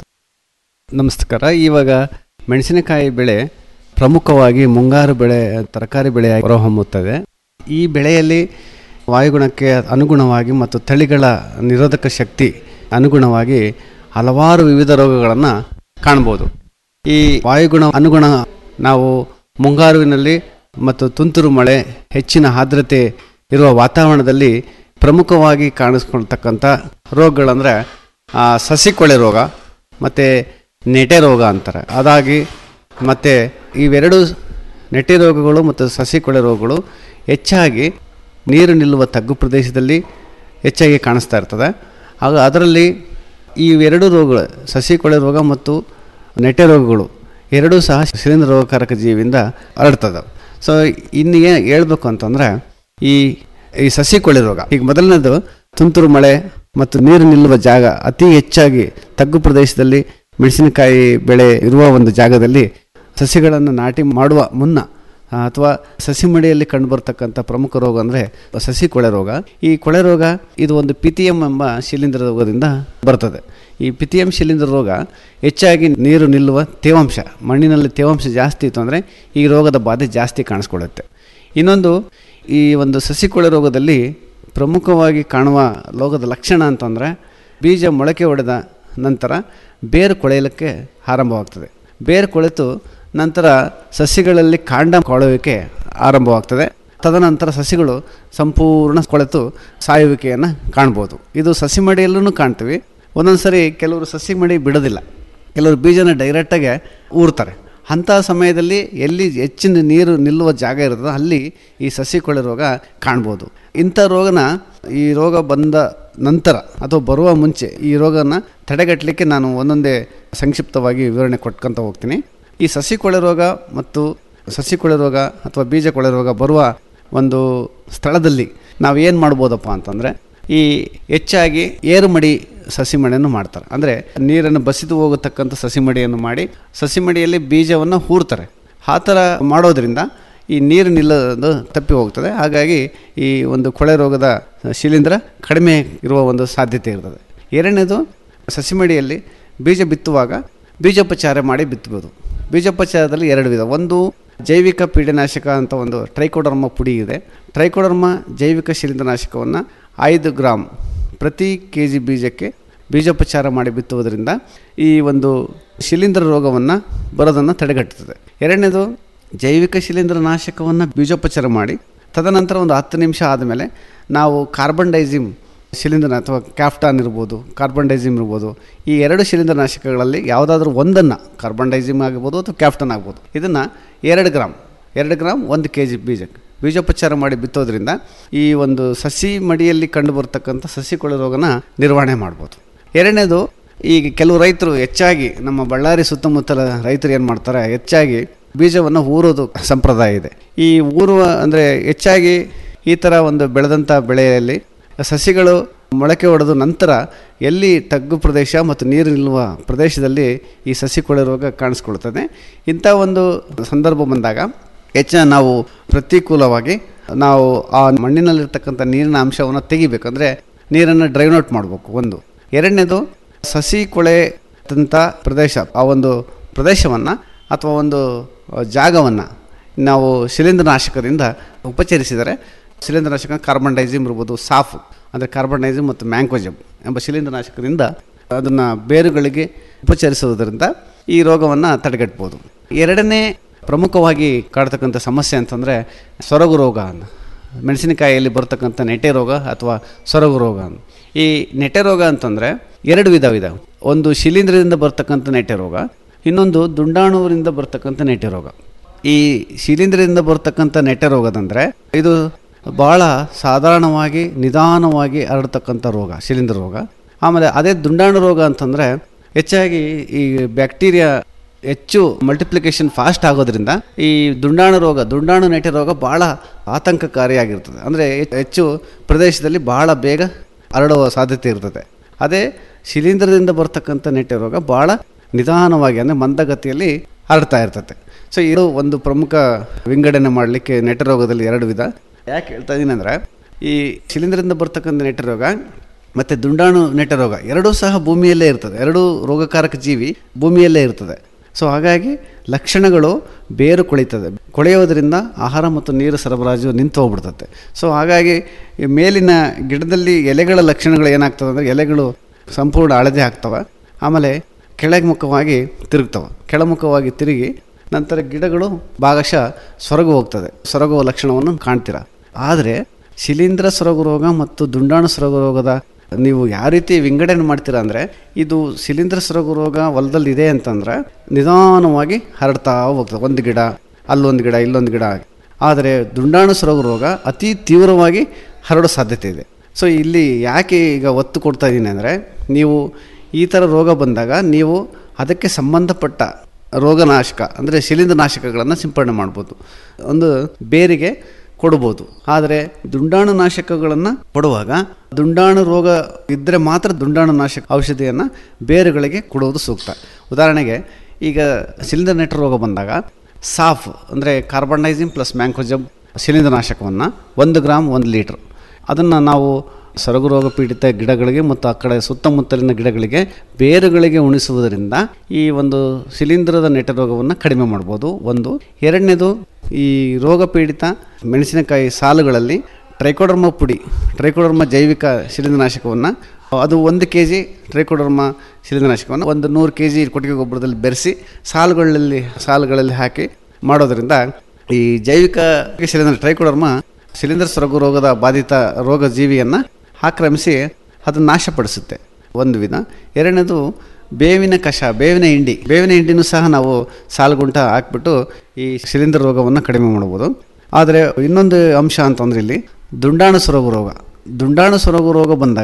ನಮಸ್ಕಾರ ಇವಾಗ ಮೆಣಸಿನಕಾಯಿ ಬೆಳೆ ಪ್ರಮುಖವಾಗಿ ಮುಂಗಾರು ಬೆಳೆ ತರಕಾರಿ ಬೆಳೆಯಾಗಿ ಹೊರಹೊಮ್ಮುತ್ತದೆ ಈ ಬೆಳೆಯಲ್ಲಿ ವಾಯುಗುಣಕ್ಕೆ ಅನುಗುಣವಾಗಿ ಮತ್ತು ತಳಿಗಳ ನಿರೋಧಕ ಶಕ್ತಿ ಅನುಗುಣವಾಗಿ ಹಲವಾರು ವಿವಿಧ ರೋಗಗಳನ್ನು ಕಾಣ್ಬೋದು ಈ ವಾಯುಗುಣ ಅನುಗುಣ ನಾವು ಮುಂಗಾರುವಿನಲ್ಲಿ ಮತ್ತು ತುಂತುರು ಮಳೆ ಹೆಚ್ಚಿನ ಆರ್ದ್ರತೆ ಇರುವ ವಾತಾವರಣದಲ್ಲಿ ಪ್ರಮುಖವಾಗಿ ಕಾಣಿಸ್ಕೊಳ್ತಕ್ಕಂಥ ರೋಗಗಳಂದರೆ ಸಸಿಕೊಳೆ ರೋಗ ಮತ್ತು ನೆಟೆ ರೋಗ ಅಂತಾರೆ ಅದಾಗಿ ಮತ್ತು ಇವೆರಡು ನೆಟ್ಟೆ ರೋಗಗಳು ಮತ್ತು ಸಸಿಕೊಳೆ ರೋಗಗಳು ಹೆಚ್ಚಾಗಿ ನೀರು ನಿಲ್ಲುವ ತಗ್ಗು ಪ್ರದೇಶದಲ್ಲಿ ಹೆಚ್ಚಾಗಿ ಕಾಣಿಸ್ತಾ ಇರ್ತದೆ ಆಗ ಅದರಲ್ಲಿ ಇವೆರಡು ರೋಗಗಳು ಸಸಿಕೊಳೆ ರೋಗ ಮತ್ತು ನೆಟ್ಟೆ ರೋಗಗಳು ಎರಡೂ ಸಹ ಶಿಲೀಂಧ್ರ ರೋಗಕಾರಕ ಜೀವಿಯಿಂದ ಹರಡ್ತದೆ ಸೊ ಇನ್ನು ಏನು ಹೇಳ್ಬೇಕು ಅಂತಂದರೆ ಈ ಈ ಸಸಿಕೊಳೆ ರೋಗ ಈಗ ಮೊದಲನೇದು ತುಂತುರು ಮಳೆ ಮತ್ತು ನೀರು ನಿಲ್ಲುವ ಜಾಗ ಅತಿ ಹೆಚ್ಚಾಗಿ ತಗ್ಗು ಪ್ರದೇಶದಲ್ಲಿ ಮೆಣಸಿನಕಾಯಿ ಬೆಳೆ ಇರುವ ಒಂದು ಜಾಗದಲ್ಲಿ ಸಸಿಗಳನ್ನು ನಾಟಿ ಮಾಡುವ ಮುನ್ನ ಅಥವಾ ಸಸಿ ಮಡಿಯಲ್ಲಿ ಕಂಡುಬರ್ತಕ್ಕಂಥ ಪ್ರಮುಖ ರೋಗ ಅಂದರೆ ಸಸಿ ಕೊಳೆ ರೋಗ ಈ ಕೊಳೆ ರೋಗ ಇದು ಒಂದು ಪಿತಿಯಂ ಎಂಬ ಶಿಲೀಂಧ್ರ ರೋಗದಿಂದ ಬರ್ತದೆ ಈ ಪಿತಿಯಂ ಶಿಲೀಂಧ್ರ ರೋಗ ಹೆಚ್ಚಾಗಿ ನೀರು ನಿಲ್ಲುವ ತೇವಾಂಶ ಮಣ್ಣಿನಲ್ಲಿ ತೇವಾಂಶ ಜಾಸ್ತಿ ಇತ್ತು ಅಂದರೆ ಈ ರೋಗದ ಬಾಧೆ ಜಾಸ್ತಿ ಕಾಣಿಸ್ಕೊಳ್ಳುತ್ತೆ ಇನ್ನೊಂದು ಈ ಒಂದು ಸಸಿ ಕೊಳೆ ರೋಗದಲ್ಲಿ ಪ್ರಮುಖವಾಗಿ ಕಾಣುವ ರೋಗದ ಲಕ್ಷಣ ಅಂತಂದರೆ ಬೀಜ ಮೊಳಕೆ ಹೊಡೆದ ನಂತರ ಬೇರು ಕೊಳೆಯಲಿಕ್ಕೆ ಆರಂಭವಾಗ್ತದೆ ಬೇರು ಕೊಳೆತು ನಂತರ ಸಸಿಗಳಲ್ಲಿ ಕಾಂಡ ಕೊಳೆಯುವಿಕೆ ಆರಂಭವಾಗ್ತದೆ ತದನಂತರ ಸಸಿಗಳು ಸಂಪೂರ್ಣ ಕೊಳೆತು ಸಾಯುವಿಕೆಯನ್ನು ಕಾಣ್ಬೋದು ಇದು ಸಸಿ ಮಡಿಯಲ್ಲೂ ಕಾಣ್ತೀವಿ ಒಂದೊಂದು ಸರಿ ಕೆಲವರು ಸಸಿ ಮಡಿ ಬಿಡೋದಿಲ್ಲ ಕೆಲವರು ಬೀಜನ ಡೈರೆಕ್ಟಾಗೆ ಊರ್ತಾರೆ ಅಂಥ ಸಮಯದಲ್ಲಿ ಎಲ್ಲಿ ಹೆಚ್ಚಿನ ನೀರು ನಿಲ್ಲುವ ಜಾಗ ಇರ್ತದೋ ಅಲ್ಲಿ ಈ ಸಸಿ ಕೊಳೆ ರೋಗ ಕಾಣ್ಬೋದು ಇಂಥ ರೋಗನ ಈ ರೋಗ ಬಂದ ನಂತರ ಅಥವಾ ಬರುವ ಮುಂಚೆ ಈ ರೋಗನ ತಡೆಗಟ್ಟಲಿಕ್ಕೆ ನಾನು ಒಂದೊಂದೇ ಸಂಕ್ಷಿಪ್ತವಾಗಿ ವಿವರಣೆ ಕೊಟ್ಕೊಂತ ಹೋಗ್ತೀನಿ ಈ ಸಸಿ ಕೊಳೆ ರೋಗ ಮತ್ತು ಸಸಿ ಕೊಳೆ ರೋಗ ಅಥವಾ ಬೀಜ ಕೊಳೆ ರೋಗ ಬರುವ ಒಂದು ಸ್ಥಳದಲ್ಲಿ ನಾವು ಏನು ಮಾಡ್ಬೋದಪ್ಪ ಅಂತಂದರೆ ಈ ಹೆಚ್ಚಾಗಿ ಏರುಮಡಿ ಸಸಿಮಡಿಯನ್ನು ಮಾಡ್ತಾರೆ ಅಂದರೆ ನೀರನ್ನು ಬಸಿದು ಹೋಗತಕ್ಕಂಥ ಸಸಿಮಡಿಯನ್ನು ಮಾಡಿ ಸಸಿಮಡಿಯಲ್ಲಿ ಬೀಜವನ್ನು ಹೂರ್ತಾರೆ ಆ ಥರ ಮಾಡೋದ್ರಿಂದ ಈ ನೀರು ನಿಲ್ಲೋದು ತಪ್ಪಿ ಹೋಗ್ತದೆ ಹಾಗಾಗಿ ಈ ಒಂದು ಕೊಳೆ ರೋಗದ ಶಿಲೀಂಧ್ರ ಕಡಿಮೆ ಇರುವ ಒಂದು ಸಾಧ್ಯತೆ ಇರ್ತದೆ ಎರಡನೇದು ಸಸಿಮಡಿಯಲ್ಲಿ ಬೀಜ ಬಿತ್ತುವಾಗ ಬೀಜೋಪಚಾರ ಮಾಡಿ ಬಿತ್ತಬೋದು ಬೀಜೋಪಚಾರದಲ್ಲಿ ಎರಡು ವಿಧ ಒಂದು ಜೈವಿಕ ಪೀಡನಾಶಕ ಅಂತ ಒಂದು ಟ್ರೈಕೋಡರ್ಮ ಪುಡಿ ಇದೆ ಟ್ರೈಕೋಡರ್ಮ ಜೈವಿಕ ಶಿಲೀಂಧ್ರನಾಶಕವನ್ನು ಐದು ಗ್ರಾಮ್ ಪ್ರತಿ ಕೆ ಜಿ ಬೀಜಕ್ಕೆ ಬೀಜೋಪಚಾರ ಮಾಡಿ ಬಿತ್ತುವುದರಿಂದ ಈ ಒಂದು ಶಿಲೀಂಧ್ರ ರೋಗವನ್ನು ಬರೋದನ್ನು ತಡೆಗಟ್ಟುತ್ತದೆ ಎರಡನೇದು ಜೈವಿಕ ಶಿಲೀಂಧ್ರ ನಾಶಕವನ್ನು ಬೀಜೋಪಚಾರ ಮಾಡಿ ತದನಂತರ ಒಂದು ಹತ್ತು ನಿಮಿಷ ಆದಮೇಲೆ ನಾವು ಕಾರ್ಬನ್ ಡೈಸಿಮ್ ಶಿಲೀಂಧ್ರ ಅಥವಾ ಕ್ಯಾಫ್ಟಾನ್ ಇರ್ಬೋದು ಕಾರ್ಬನ್ ಡೈಸಿಮ್ ಇರ್ಬೋದು ಈ ಎರಡು ಶಿಲೀಂಧ್ರ ನಾಶಕಗಳಲ್ಲಿ ಯಾವುದಾದ್ರೂ ಒಂದನ್ನು ಕಾರ್ಬನ್ ಡೈಸಿಮ್ ಆಗ್ಬೋದು ಅಥವಾ ಕ್ಯಾಫ್ಟನ್ ಆಗ್ಬೋದು ಇದನ್ನು ಎರಡು ಗ್ರಾಮ್ ಎರಡು ಗ್ರಾಮ್ ಒಂದು ಕೆ ಜಿ ಬೀಜಕ್ಕೆ ಬೀಜೋಪಚಾರ ಮಾಡಿ ಬಿತ್ತೋದ್ರಿಂದ ಈ ಒಂದು ಸಸಿ ಮಡಿಯಲ್ಲಿ ಕಂಡು ಬರ್ತಕ್ಕಂಥ ಸಸಿ ಕೊಳೆ ರೋಗನ ನಿರ್ವಹಣೆ ಮಾಡ್ಬೋದು ಎರಡನೇದು ಈಗ ಕೆಲವು ರೈತರು ಹೆಚ್ಚಾಗಿ ನಮ್ಮ ಬಳ್ಳಾರಿ ಸುತ್ತಮುತ್ತಲ ರೈತರು ಏನು ಮಾಡ್ತಾರೆ ಹೆಚ್ಚಾಗಿ ಬೀಜವನ್ನು ಊರೋದು ಸಂಪ್ರದಾಯ ಇದೆ ಈ ಊರುವ ಅಂದರೆ ಹೆಚ್ಚಾಗಿ ಈ ಥರ ಒಂದು ಬೆಳೆದಂಥ ಬೆಳೆಯಲ್ಲಿ ಸಸಿಗಳು ಮೊಳಕೆ ಹೊಡೆದ ನಂತರ ಎಲ್ಲಿ ತಗ್ಗು ಪ್ರದೇಶ ಮತ್ತು ನೀರು ನಿಲ್ಲುವ ಪ್ರದೇಶದಲ್ಲಿ ಈ ಸಸಿ ಕೊಳೆ ರೋಗ ಕಾಣಿಸ್ಕೊಳ್ತದೆ ಇಂಥ ಒಂದು ಸಂದರ್ಭ ಬಂದಾಗ ಹೆಚ್ಚಿನ ನಾವು ಪ್ರತಿಕೂಲವಾಗಿ ನಾವು ಆ ಮಣ್ಣಿನಲ್ಲಿರ್ತಕ್ಕಂಥ ನೀರಿನ ಅಂಶವನ್ನು ತೆಗಿಬೇಕು ಅಂದರೆ ನೀರನ್ನು ಡ್ರೈನ್ ಔಟ್ ಮಾಡಬೇಕು ಒಂದು ಎರಡನೇದು ಸಸಿ ಕೊಳೆ ತಂತ ಪ್ರದೇಶ ಆ ಒಂದು ಪ್ರದೇಶವನ್ನು ಅಥವಾ ಒಂದು ಜಾಗವನ್ನು ನಾವು ಶಿಲೀಂಧ್ರನಾಶಕದಿಂದ ಉಪಚರಿಸಿದರೆ ಶಿಲೀಂಧ್ರನಾಶಕ ಕಾರ್ಬನ್ ಡೈಸಿಮ್ ಇರ್ಬೋದು ಸಾಫ್ ಅಂದರೆ ಕಾರ್ಬನ್ ಡೈಸಿಮ್ ಮತ್ತು ಮ್ಯಾಂಕೋಜಮ್ ಎಂಬ ಶಿಲೀಂಧ್ರನಾಶಕದಿಂದ ಅದನ್ನು ಬೇರುಗಳಿಗೆ ಉಪಚರಿಸುವುದರಿಂದ ಈ ರೋಗವನ್ನು ತಡೆಗಟ್ಬೋದು ಎರಡನೇ ಪ್ರಮುಖವಾಗಿ ಕಾಡ್ತಕ್ಕಂಥ ಸಮಸ್ಯೆ ಅಂತಂದರೆ ಸೊರಗು ರೋಗ ಅಂತ ಮೆಣಸಿನಕಾಯಿಯಲ್ಲಿ ಬರ್ತಕ್ಕಂಥ ನೆಟೆ ರೋಗ ಅಥವಾ ಸೊರಗು ರೋಗ ಅಂತ ಈ ನೆಟೆ ರೋಗ ಅಂತಂದರೆ ಎರಡು ವಿಧವಿದೆ ಒಂದು ಶಿಲೀಂಧ್ರದಿಂದ ಬರ್ತಕ್ಕಂಥ ನೆಟೆ ರೋಗ ಇನ್ನೊಂದು ದುಂಡಾಣುವಿನಿಂದ ಬರ್ತಕ್ಕಂಥ ನೆಟೆ ರೋಗ ಈ ಶಿಲೀಂಧ್ರದಿಂದ ಬರ್ತಕ್ಕಂಥ ನೆಟೆ ರೋಗದಂದರೆ ಇದು ಭಾಳ ಸಾಧಾರಣವಾಗಿ ನಿಧಾನವಾಗಿ ಹರಡ್ತಕ್ಕಂಥ ರೋಗ ಶಿಲೀಂಧ್ರ ರೋಗ ಆಮೇಲೆ ಅದೇ ದುಂಡಾಣು ರೋಗ ಅಂತಂದರೆ ಹೆಚ್ಚಾಗಿ ಈ ಬ್ಯಾಕ್ಟೀರಿಯಾ ಹೆಚ್ಚು ಮಲ್ಟಿಪ್ಲಿಕೇಶನ್ ಫಾಸ್ಟ್ ಆಗೋದ್ರಿಂದ ಈ ದುಂಡಾಣು ರೋಗ ದುಂಡಾಣು ನೆಟೆ ರೋಗ ಭಾಳ ಆತಂಕಕಾರಿಯಾಗಿರ್ತದೆ ಅಂದರೆ ಹೆಚ್ಚು ಪ್ರದೇಶದಲ್ಲಿ ಭಾಳ ಬೇಗ ಹರಡುವ ಸಾಧ್ಯತೆ ಇರ್ತದೆ ಅದೇ ಶಿಲೀಂಧ್ರದಿಂದ ಬರ್ತಕ್ಕಂಥ ನೆಟ್ಟೆ ರೋಗ ಭಾಳ ನಿಧಾನವಾಗಿ ಅಂದರೆ ಮಂದಗತಿಯಲ್ಲಿ ಹರಡ್ತಾ ಇರ್ತದೆ ಸೊ ಇದು ಒಂದು ಪ್ರಮುಖ ವಿಂಗಡಣೆ ಮಾಡಲಿಕ್ಕೆ ನೆಟ್ಟ ರೋಗದಲ್ಲಿ ಎರಡು ವಿಧ ಯಾಕೆ ಹೇಳ್ತಾ ಇದ್ದೀನಿ ಅಂದರೆ ಈ ಶಿಲೀಂಧ್ರದಿಂದ ಬರ್ತಕ್ಕಂಥ ನೆಟ್ಟ ರೋಗ ಮತ್ತು ದುಂಡಾಣು ನೆಟ್ಟ ರೋಗ ಎರಡೂ ಸಹ ಭೂಮಿಯಲ್ಲೇ ಇರ್ತದೆ ಎರಡೂ ರೋಗಕಾರಕ ಜೀವಿ ಭೂಮಿಯಲ್ಲೇ ಇರ್ತದೆ ಸೊ ಹಾಗಾಗಿ ಲಕ್ಷಣಗಳು ಬೇರು ಕೊಳಿತದೆ ಕೊಳೆಯೋದ್ರಿಂದ ಆಹಾರ ಮತ್ತು ನೀರು ಸರಬರಾಜು ನಿಂತು ಹೋಗ್ಬಿಡ್ತದೆ ಸೊ ಹಾಗಾಗಿ ಈ ಮೇಲಿನ ಗಿಡದಲ್ಲಿ ಎಲೆಗಳ ಲಕ್ಷಣಗಳು ಏನಾಗ್ತದೆ ಅಂದರೆ ಎಲೆಗಳು ಸಂಪೂರ್ಣ ಹಳದೆ ಆಗ್ತವೆ ಆಮೇಲೆ ಕೆಳಮುಖವಾಗಿ ತಿರುಗ್ತವೆ ಕೆಳಮುಖವಾಗಿ ತಿರುಗಿ ನಂತರ ಗಿಡಗಳು ಭಾಗಶಃ ಸೊರಗು ಹೋಗ್ತದೆ ಸೊರಗುವ ಲಕ್ಷಣವನ್ನು ಕಾಣ್ತೀರ ಆದರೆ ಶಿಲೀಂಧ್ರ ಸೊರಗು ರೋಗ ಮತ್ತು ದುಂಡಾಣು ಸೊರಗು ರೋಗದ ನೀವು ಯಾವ ರೀತಿ ವಿಂಗಡಣೆ ಮಾಡ್ತೀರಾ ಅಂದರೆ ಇದು ಶಿಲೀಂಧ್ರ ಸೊರಗು ರೋಗ ಹೊಲದಲ್ಲಿ ಇದೆ ಅಂತಂದರೆ ನಿಧಾನವಾಗಿ ಹರಡ್ತಾ ಹೋಗ್ತದೆ ಒಂದು ಗಿಡ ಅಲ್ಲೊಂದು ಗಿಡ ಇಲ್ಲೊಂದು ಗಿಡ ಆದರೆ ದುಂಡಾಣು ಸೊರಗು ರೋಗ ಅತಿ ತೀವ್ರವಾಗಿ ಹರಡೋ ಸಾಧ್ಯತೆ ಇದೆ ಸೊ ಇಲ್ಲಿ ಯಾಕೆ ಈಗ ಒತ್ತು ಕೊಡ್ತಾ ಇದ್ದೀನಿ ಅಂದರೆ ನೀವು ಈ ಥರ ರೋಗ ಬಂದಾಗ ನೀವು ಅದಕ್ಕೆ ಸಂಬಂಧಪಟ್ಟ ರೋಗನಾಶಕ ಅಂದರೆ ಶಿಲೀಂಧ್ರನಾಶಕಗಳನ್ನು ಸಿಂಪಡಣೆ ಮಾಡ್ಬೋದು ಒಂದು ಬೇರಿಗೆ ಕೊಡ್ಬೋದು ಆದರೆ ದುಂಡಾಣು ನಾಶಕಗಳನ್ನು ಕೊಡುವಾಗ ದುಂಡಾಣು ರೋಗ ಇದ್ದರೆ ಮಾತ್ರ ದುಂಡಾಣು ನಾಶಕ ಔಷಧಿಯನ್ನು ಬೇರುಗಳಿಗೆ ಕೊಡುವುದು ಸೂಕ್ತ ಉದಾಹರಣೆಗೆ ಈಗ ಶಿಲೀಂಧ್ರ ನೆಟ್ಟ ರೋಗ ಬಂದಾಗ ಸಾಫ್ ಅಂದರೆ ಕಾರ್ಬನ್ಡೈಸಿಮ್ ಪ್ಲಸ್ ಮ್ಯಾಂಕೋಜಮ್ ಶಿಲೀಂಧ್ರನಾಶಕವನ್ನು ಒಂದು ಗ್ರಾಮ್ ಒಂದು ಲೀಟ್ರ್ ಅದನ್ನು ನಾವು ಸೊರಗು ರೋಗ ಪೀಡಿತ ಗಿಡಗಳಿಗೆ ಮತ್ತು ಆ ಕಡೆ ಸುತ್ತಮುತ್ತಲಿನ ಗಿಡಗಳಿಗೆ ಬೇರುಗಳಿಗೆ ಉಣಿಸುವುದರಿಂದ ಈ ಒಂದು ಶಿಲೀಂಧ್ರದ ನೆಟ್ಟ ರೋಗವನ್ನು ಕಡಿಮೆ ಮಾಡ್ಬೋದು ಒಂದು ಎರಡನೇದು ಈ ರೋಗ ಪೀಡಿತ ಮೆಣಸಿನಕಾಯಿ ಸಾಲುಗಳಲ್ಲಿ ಟ್ರೈಕೋಡರ್ಮ ಪುಡಿ ಟ್ರೈಕೋಡರ್ಮ ಜೈವಿಕ ಶಿಲೀಂಧ್ರನಾಶಕವನ್ನು ಅದು ಒಂದು ಕೆ ಜಿ ಟ್ರೈಕೋಡರ್ಮ ಶಿಲೀಂಧ್ರನಾಶಕವನ್ನು ಒಂದು ನೂರು ಕೆ ಜಿ ಕೊಟ್ಟಿಗೆ ಗೊಬ್ಬರದಲ್ಲಿ ಬೆರೆಸಿ ಸಾಲುಗಳಲ್ಲಿ ಸಾಲುಗಳಲ್ಲಿ ಹಾಕಿ ಮಾಡೋದರಿಂದ ಈ ಜೈವಿಕ ಶಿಲೀಂಧ್ರ ಟ್ರೈಕೋಡರ್ಮ ಶಿಲೀಂಧ್ರ ಸೊರಗು ರೋಗದ ಬಾಧಿತ ರೋಗ ಜೀವಿಯನ್ನು ಆಕ್ರಮಿಸಿ ಅದನ್ನು ನಾಶಪಡಿಸುತ್ತೆ ಒಂದು ವಿಧ ಎರಡನೇದು ಬೇವಿನ ಕಷ ಬೇವಿನ ಹಿಂಡಿ ಬೇವಿನ ಹಿಂಡಿನೂ ಸಹ ನಾವು ಸಾಲುಗುಂಟ ಹಾಕ್ಬಿಟ್ಟು ಈ ಶಿಲೀಂಧ್ರ ರೋಗವನ್ನು ಕಡಿಮೆ ಮಾಡ್ಬೋದು ಆದರೆ ಇನ್ನೊಂದು ಅಂಶ ಅಂತಂದ್ರೆ ಇಲ್ಲಿ ದುಂಡಾಣು ಸೊರಗು ರೋಗ ದುಂಡಾಣು ಸೊರಗು ರೋಗ ಬಂದಾಗ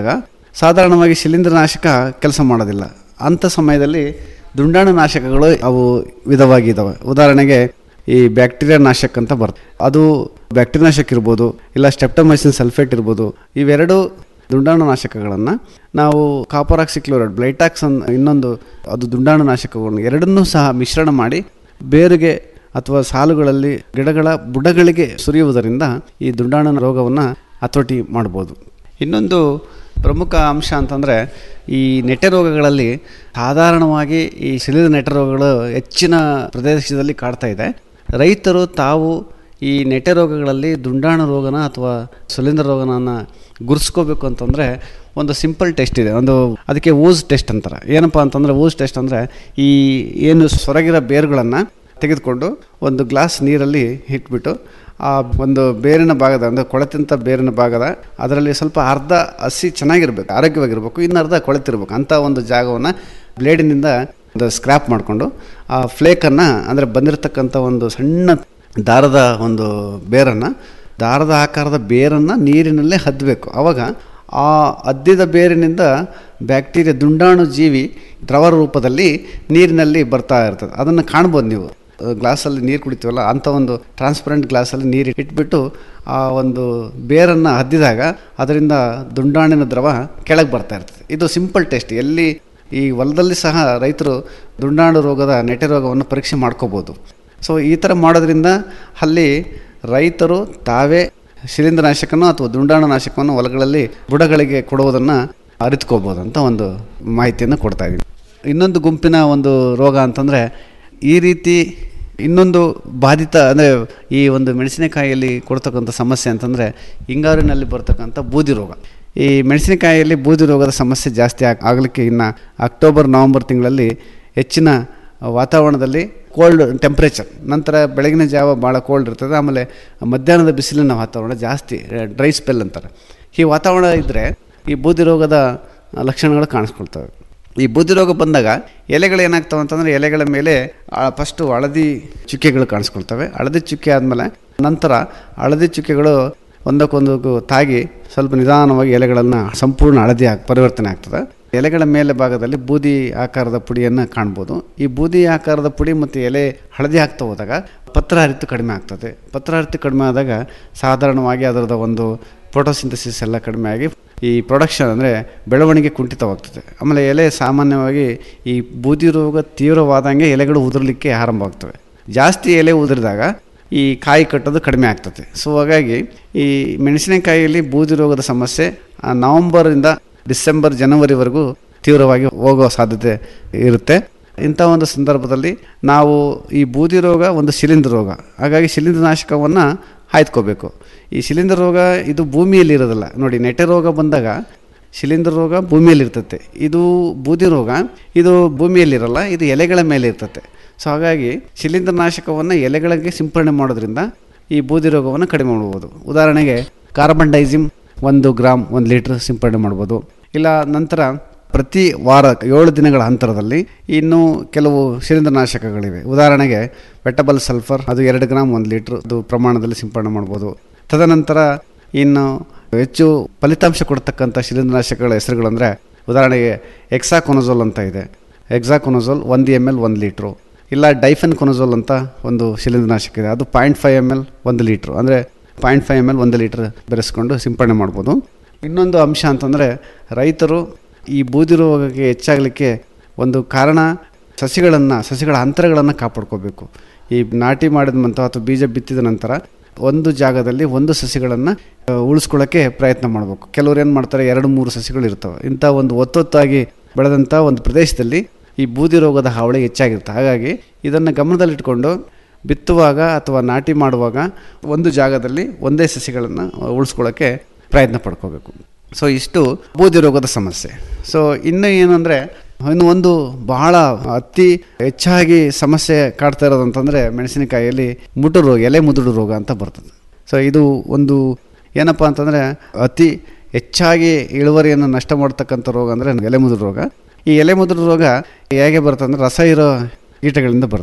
ಸಾಧಾರಣವಾಗಿ ಶಿಲೀಂಧ್ರನಾಶಕ ಕೆಲಸ ಮಾಡೋದಿಲ್ಲ ಅಂಥ ಸಮಯದಲ್ಲಿ ದುಂಡಾಣು ನಾಶಕಗಳು ಅವು ವಿಧವಾಗಿದ್ದಾವೆ ಉದಾಹರಣೆಗೆ ಈ ಬ್ಯಾಕ್ಟೀರಿಯಾ ನಾಶಕ ಅಂತ ಬರ್ತದೆ ಅದು ಬ್ಯಾಕ್ಟೀರಿಯಾ ನಾಶಕ ಇರ್ಬೋದು ಇಲ್ಲ ಸ್ಟೆಪ್ಟಮೈಸಿನ್ ಸಲ್ಫೇಟ್ ಇರ್ಬೋದು ಇವೆರಡು ದುಂಡಾಣು ನಾಶಕಗಳನ್ನು ನಾವು ಕಾಪರಾಕ್ಸಿಕ್ಲೋರೈಡ್ ಬ್ಲೈಟಾಕ್ಸ್ ಅನ್ ಇನ್ನೊಂದು ಅದು ದುಂಡಾಣು ನಾಶಕಗಳನ್ನು ಎರಡನ್ನೂ ಸಹ ಮಿಶ್ರಣ ಮಾಡಿ ಬೇರಿಗೆ ಅಥವಾ ಸಾಲುಗಳಲ್ಲಿ ಗಿಡಗಳ ಬುಡಗಳಿಗೆ ಸುರಿಯುವುದರಿಂದ ಈ ದುಂಡಾಣು ರೋಗವನ್ನು ಹತೋಟಿ ಮಾಡ್ಬೋದು ಇನ್ನೊಂದು ಪ್ರಮುಖ ಅಂಶ ಅಂತಂದರೆ ಈ ನೆಟ್ಟೆ ರೋಗಗಳಲ್ಲಿ ಸಾಧಾರಣವಾಗಿ ಈ ಸಿಲಿದ ನೆಟ್ಟೆ ರೋಗಗಳು ಹೆಚ್ಚಿನ ಪ್ರದೇಶದಲ್ಲಿ ಕಾಡ್ತಾ ಇದೆ ರೈತರು ತಾವು ಈ ನೆಟ್ಟೆ ರೋಗಗಳಲ್ಲಿ ದುಂಡಾಣು ರೋಗನ ಅಥವಾ ಸುಲಿಂದ್ರ ರೋಗನ ಗುರ್ಸ್ಕೋಬೇಕು ಅಂತಂದರೆ ಒಂದು ಸಿಂಪಲ್ ಟೆಸ್ಟ್ ಇದೆ ಒಂದು ಅದಕ್ಕೆ ಊಸ್ ಟೆಸ್ಟ್ ಅಂತಾರೆ ಏನಪ್ಪ ಅಂತಂದರೆ ಊಸ್ ಟೆಸ್ಟ್ ಅಂದರೆ ಈ ಏನು ಸೊರಗಿರೋ ಬೇರುಗಳನ್ನು ತೆಗೆದುಕೊಂಡು ಒಂದು ಗ್ಲಾಸ್ ನೀರಲ್ಲಿ ಇಟ್ಬಿಟ್ಟು ಆ ಒಂದು ಬೇರಿನ ಭಾಗದ ಅಂದರೆ ಕೊಳೆತಂಥ ಬೇರಿನ ಭಾಗದ ಅದರಲ್ಲಿ ಸ್ವಲ್ಪ ಅರ್ಧ ಹಸಿ ಚೆನ್ನಾಗಿರ್ಬೇಕು ಆರೋಗ್ಯವಾಗಿರ್ಬೇಕು ಇನ್ನು ಅರ್ಧ ಕೊಳೆತಿರ್ಬೇಕು ಅಂಥ ಒಂದು ಜಾಗವನ್ನು ಬ್ಲೇಡಿನಿಂದ ಒಂದು ಸ್ಕ್ರ್ಯಾಪ್ ಮಾಡಿಕೊಂಡು ಆ ಫ್ಲೇಕನ್ನು ಅಂದರೆ ಬಂದಿರತಕ್ಕಂಥ ಒಂದು ಸಣ್ಣ ದಾರದ ಒಂದು ಬೇರನ್ನು ದಾರದ ಆಕಾರದ ಬೇರನ್ನು ನೀರಿನಲ್ಲೇ ಹದ್ದಬೇಕು ಆವಾಗ ಆ ಅದ್ದಿದ ಬೇರಿನಿಂದ ಬ್ಯಾಕ್ಟೀರಿಯಾ ದುಂಡಾಣು ಜೀವಿ ದ್ರವ ರೂಪದಲ್ಲಿ ನೀರಿನಲ್ಲಿ ಬರ್ತಾ ಇರ್ತದೆ ಅದನ್ನು ಕಾಣ್ಬೋದು ನೀವು ಗ್ಲಾಸಲ್ಲಿ ನೀರು ಕುಡಿತೀವಲ್ಲ ಅಂಥ ಒಂದು ಟ್ರಾನ್ಸ್ಪರೆಂಟ್ ಗ್ಲಾಸಲ್ಲಿ ನೀರು ಇಟ್ಬಿಟ್ಟು ಆ ಒಂದು ಬೇರನ್ನು ಹದ್ದಿದಾಗ ಅದರಿಂದ ದುಂಡಾಣಿನ ದ್ರವ ಕೆಳಗೆ ಬರ್ತಾ ಇರ್ತದೆ ಇದು ಸಿಂಪಲ್ ಟೆಸ್ಟ್ ಎಲ್ಲಿ ಈ ಹೊಲದಲ್ಲಿ ಸಹ ರೈತರು ದುಂಡಾಣು ರೋಗದ ನೆಟೆ ರೋಗವನ್ನು ಪರೀಕ್ಷೆ ಮಾಡ್ಕೋಬೋದು ಸೊ ಈ ಥರ ಮಾಡೋದ್ರಿಂದ ಅಲ್ಲಿ ರೈತರು ತಾವೇ ಶಿಲೀಂಧ್ರನಾಶಕನೋ ಅಥವಾ ದುಂಡಾಣು ನಾಶಕವನ್ನು ಹೊಲಗಳಲ್ಲಿ ಬುಡಗಳಿಗೆ ಕೊಡುವುದನ್ನು ಅರಿತುಕೋಬೋದು ಅಂತ ಒಂದು ಮಾಹಿತಿಯನ್ನು ಕೊಡ್ತಾ ಇದ್ದೀನಿ ಇನ್ನೊಂದು ಗುಂಪಿನ ಒಂದು ರೋಗ ಅಂತಂದರೆ ಈ ರೀತಿ ಇನ್ನೊಂದು ಬಾಧಿತ ಅಂದರೆ ಈ ಒಂದು ಮೆಣಸಿನಕಾಯಿಯಲ್ಲಿ ಕೊಡ್ತಕ್ಕಂಥ ಸಮಸ್ಯೆ ಅಂತಂದರೆ ಹಿಂಗಾರಿನಲ್ಲಿ ಬರ್ತಕ್ಕಂಥ ಬೂದಿ ರೋಗ ಈ ಮೆಣಸಿನಕಾಯಿಯಲ್ಲಿ ಬೂದಿ ರೋಗದ ಸಮಸ್ಯೆ ಜಾಸ್ತಿ ಆಗ್ ಆಗಲಿಕ್ಕೆ ಇನ್ನು ಅಕ್ಟೋಬರ್ ನವಂಬರ್ ತಿಂಗಳಲ್ಲಿ ಹೆಚ್ಚಿನ ವಾತಾವರಣದಲ್ಲಿ ಕೋಲ್ಡ್ ಟೆಂಪ್ರೇಚರ್ ನಂತರ ಬೆಳಗಿನ ಜಾವ ಭಾಳ ಕೋಲ್ಡ್ ಇರ್ತದೆ ಆಮೇಲೆ ಮಧ್ಯಾಹ್ನದ ಬಿಸಿಲಿನ ವಾತಾವರಣ ಜಾಸ್ತಿ ಡ್ರೈ ಸ್ಪೆಲ್ ಅಂತಾರೆ ಈ ವಾತಾವರಣ ಇದ್ದರೆ ಈ ಬೂದಿ ರೋಗದ ಲಕ್ಷಣಗಳು ಕಾಣಿಸ್ಕೊಳ್ತವೆ ಈ ಬೂದಿ ರೋಗ ಬಂದಾಗ ಎಲೆಗಳು ಏನಾಗ್ತವೆ ಅಂತಂದರೆ ಎಲೆಗಳ ಮೇಲೆ ಫಸ್ಟು ಹಳದಿ ಚುಕ್ಕೆಗಳು ಕಾಣಿಸ್ಕೊಳ್ತವೆ ಹಳದಿ ಚುಕ್ಕೆ ಆದಮೇಲೆ ನಂತರ ಹಳದಿ ಚುಕ್ಕೆಗಳು ಒಂದಕ್ಕೊಂದು ತಾಗಿ ಸ್ವಲ್ಪ ನಿಧಾನವಾಗಿ ಎಲೆಗಳನ್ನು ಸಂಪೂರ್ಣ ಹಳದಿ ಆಗಿ ಪರಿವರ್ತನೆ ಆಗ್ತದೆ ಎಲೆಗಳ ಮೇಲೆ ಭಾಗದಲ್ಲಿ ಬೂದಿ ಆಕಾರದ ಪುಡಿಯನ್ನು ಕಾಣ್ಬೋದು ಈ ಬೂದಿ ಆಕಾರದ ಪುಡಿ ಮತ್ತು ಎಲೆ ಹಳದಿ ಆಗ್ತಾ ಹೋದಾಗ ಪತ್ರ ಹರಿತು ಕಡಿಮೆ ಆಗ್ತದೆ ಪತ್ರ ಹರಿತು ಕಡಿಮೆ ಆದಾಗ ಸಾಧಾರಣವಾಗಿ ಅದರದ ಒಂದು ಫೋಟೋಸಿಂಥಸಿಸ್ ಎಲ್ಲ ಕಡಿಮೆ ಆಗಿ ಈ ಪ್ರೊಡಕ್ಷನ್ ಅಂದರೆ ಬೆಳವಣಿಗೆ ಕುಂಠಿತವಾಗ್ತದೆ ಆಮೇಲೆ ಎಲೆ ಸಾಮಾನ್ಯವಾಗಿ ಈ ಬೂದಿ ರೋಗ ತೀವ್ರವಾದಂಗೆ ಎಲೆಗಳು ಉದುರಲಿಕ್ಕೆ ಆರಂಭವಾಗ್ತವೆ ಜಾಸ್ತಿ ಎಲೆ ಉದುರಿದಾಗ ಈ ಕಾಯಿ ಕಟ್ಟೋದು ಕಡಿಮೆ ಆಗ್ತದೆ ಸೊ ಹಾಗಾಗಿ ಈ ಮೆಣಸಿನಕಾಯಿಯಲ್ಲಿ ಬೂದಿ ರೋಗದ ಸಮಸ್ಯೆ ನವಂಬರಿಂದ ಡಿಸೆಂಬರ್ ಜನವರಿವರೆಗೂ ತೀವ್ರವಾಗಿ ಹೋಗೋ ಸಾಧ್ಯತೆ ಇರುತ್ತೆ ಇಂಥ ಒಂದು ಸಂದರ್ಭದಲ್ಲಿ ನಾವು ಈ ಬೂದಿ ರೋಗ ಒಂದು ಶಿಲೀಂಧ್ರ ರೋಗ ಹಾಗಾಗಿ ಶಿಲೀಂಧ್ರನಾಶಕವನ್ನು ಆಯ್ದುಕೋಬೇಕು ಈ ಶಿಲೀಂಧ್ರ ರೋಗ ಇದು ಭೂಮಿಯಲ್ಲಿ ಇರೋದಿಲ್ಲ ನೋಡಿ ನೆಟೆ ರೋಗ ಬಂದಾಗ ಶಿಲೀಂಧ್ರ ರೋಗ ಭೂಮಿಯಲ್ಲಿ ಇರ್ತತೆ ಇದು ಬೂದಿ ರೋಗ ಇದು ಭೂಮಿಯಲ್ಲಿರಲ್ಲ ಇದು ಎಲೆಗಳ ಮೇಲೆ ಇರ್ತತೆ ಸೊ ಹಾಗಾಗಿ ಶಿಲೀಂಧ್ರನಾಶಕವನ್ನು ಎಲೆಗಳಿಗೆ ಸಿಂಪಡಣೆ ಮಾಡೋದ್ರಿಂದ ಈ ಬೂದಿ ರೋಗವನ್ನು ಕಡಿಮೆ ಮಾಡ್ಬೋದು ಉದಾಹರಣೆಗೆ ಕಾರ್ಬನ್ ಡೈಸಿಮ್ ಒಂದು ಗ್ರಾಮ್ ಒಂದು ಲೀಟ್ರ್ ಸಿಂಪಡಣೆ ಮಾಡ್ಬೋದು ಇಲ್ಲ ನಂತರ ಪ್ರತಿ ವಾರ ಏಳು ದಿನಗಳ ಅಂತರದಲ್ಲಿ ಇನ್ನೂ ಕೆಲವು ಶಿಲೀಂಧ್ರನಾಶಕಗಳಿವೆ ಉದಾಹರಣೆಗೆ ವೆಟಬಲ್ ಸಲ್ಫರ್ ಅದು ಎರಡು ಗ್ರಾಮ್ ಒಂದು ಲೀಟ್ರ್ ಅದು ಪ್ರಮಾಣದಲ್ಲಿ ಸಿಂಪಡಣೆ ಮಾಡ್ಬೋದು ತದನಂತರ ಇನ್ನು ಹೆಚ್ಚು ಫಲಿತಾಂಶ ಕೊಡ್ತಕ್ಕಂಥ ಶಿಲೀಂಧ್ರನಾಶಕಗಳ ಹೆಸರುಗಳಂದರೆ ಉದಾಹರಣೆಗೆ ಎಕ್ಸಾಕೊನಜೋಲ್ ಅಂತ ಇದೆ ಎಕ್ಸಾಕೊನಜೋಲ್ ಒಂದು ಎಮ್ ಎಲ್ ಒಂದು ಲೀಟ್ರು ಇಲ್ಲ ಡೈಫೆನ್ ಕೊನಜೋಲ್ ಅಂತ ಒಂದು ಶಿಲೀಂಧ್ರನಾಶಕ ಇದೆ ಅದು ಪಾಯಿಂಟ್ ಫೈವ್ ಎಮ್ ಎಲ್ ಒಂದು ಲೀಟ್ರು ಅಂದರೆ ಪಾಯಿಂಟ್ ಫೈವ್ ಎಮ್ ಎಲ್ ಒಂದು ಲೀಟ್ರ್ ಬೆರೆಸ್ಕೊಂಡು ಸಿಂಪಡಣೆ ಮಾಡ್ಬೋದು ಇನ್ನೊಂದು ಅಂಶ ಅಂತಂದರೆ ರೈತರು ಈ ಬೂದಿ ರೋಗಕ್ಕೆ ಹೆಚ್ಚಾಗಲಿಕ್ಕೆ ಒಂದು ಕಾರಣ ಸಸಿಗಳನ್ನು ಸಸಿಗಳ ಅಂತರಗಳನ್ನು ಕಾಪಾಡ್ಕೋಬೇಕು ಈ ನಾಟಿ ಮಾಡಿದ ನಂತರ ಅಥವಾ ಬೀಜ ಬಿತ್ತಿದ ನಂತರ ಒಂದು ಜಾಗದಲ್ಲಿ ಒಂದು ಸಸಿಗಳನ್ನು ಉಳಿಸ್ಕೊಳ್ಳೋಕ್ಕೆ ಪ್ರಯತ್ನ ಮಾಡಬೇಕು ಕೆಲವರು ಏನು ಮಾಡ್ತಾರೆ ಎರಡು ಮೂರು ಸಸಿಗಳು ಇರ್ತವೆ ಇಂಥ ಒಂದು ಒತ್ತೊತ್ತಾಗಿ ಬೆಳೆದಂಥ ಒಂದು ಪ್ರದೇಶದಲ್ಲಿ ಈ ಬೂದಿ ರೋಗದ ಹಾವಳಿ ಹೆಚ್ಚಾಗಿರುತ್ತೆ ಹಾಗಾಗಿ ಇದನ್ನು ಗಮನದಲ್ಲಿಟ್ಕೊಂಡು ಬಿತ್ತುವಾಗ ಅಥವಾ ನಾಟಿ ಮಾಡುವಾಗ ಒಂದು ಜಾಗದಲ್ಲಿ ಒಂದೇ ಸಸಿಗಳನ್ನು ಉಳಿಸ್ಕೊಳ್ಳೋಕ್ಕೆ ಪ್ರಯತ್ನ ಪಡ್ಕೋಬೇಕು ಸೊ ಇಷ್ಟು ಬೂದಿ ರೋಗದ ಸಮಸ್ಯೆ ಸೊ ಇನ್ನು ಏನು ಅಂದರೆ ಇನ್ನು ಒಂದು ಬಹಳ ಅತಿ ಹೆಚ್ಚಾಗಿ ಸಮಸ್ಯೆ ಕಾಡ್ತಾ ಇರೋದು ಅಂತಂದರೆ ಮೆಣಸಿನಕಾಯಿಯಲ್ಲಿ ಮುಟು ರೋಗ ಎಲೆ ಮುದುಡು ರೋಗ ಅಂತ ಬರ್ತದೆ ಸೊ ಇದು ಒಂದು ಏನಪ್ಪ ಅಂತಂದರೆ ಅತಿ ಹೆಚ್ಚಾಗಿ ಇಳುವರಿಯನ್ನು ನಷ್ಟ ಮಾಡ್ತಕ್ಕಂಥ ರೋಗ ಅಂದರೆ ಎಲೆ ಮುದುಡು ರೋಗ ಈ ಎಲೆ ಮುದುಡು ರೋಗ ಹೇಗೆ ಬರ್ತದೆ ಅಂದರೆ ರಸ ಇರೋ ಕೀಟಗಳಿಂದ ಬರ್ತದೆ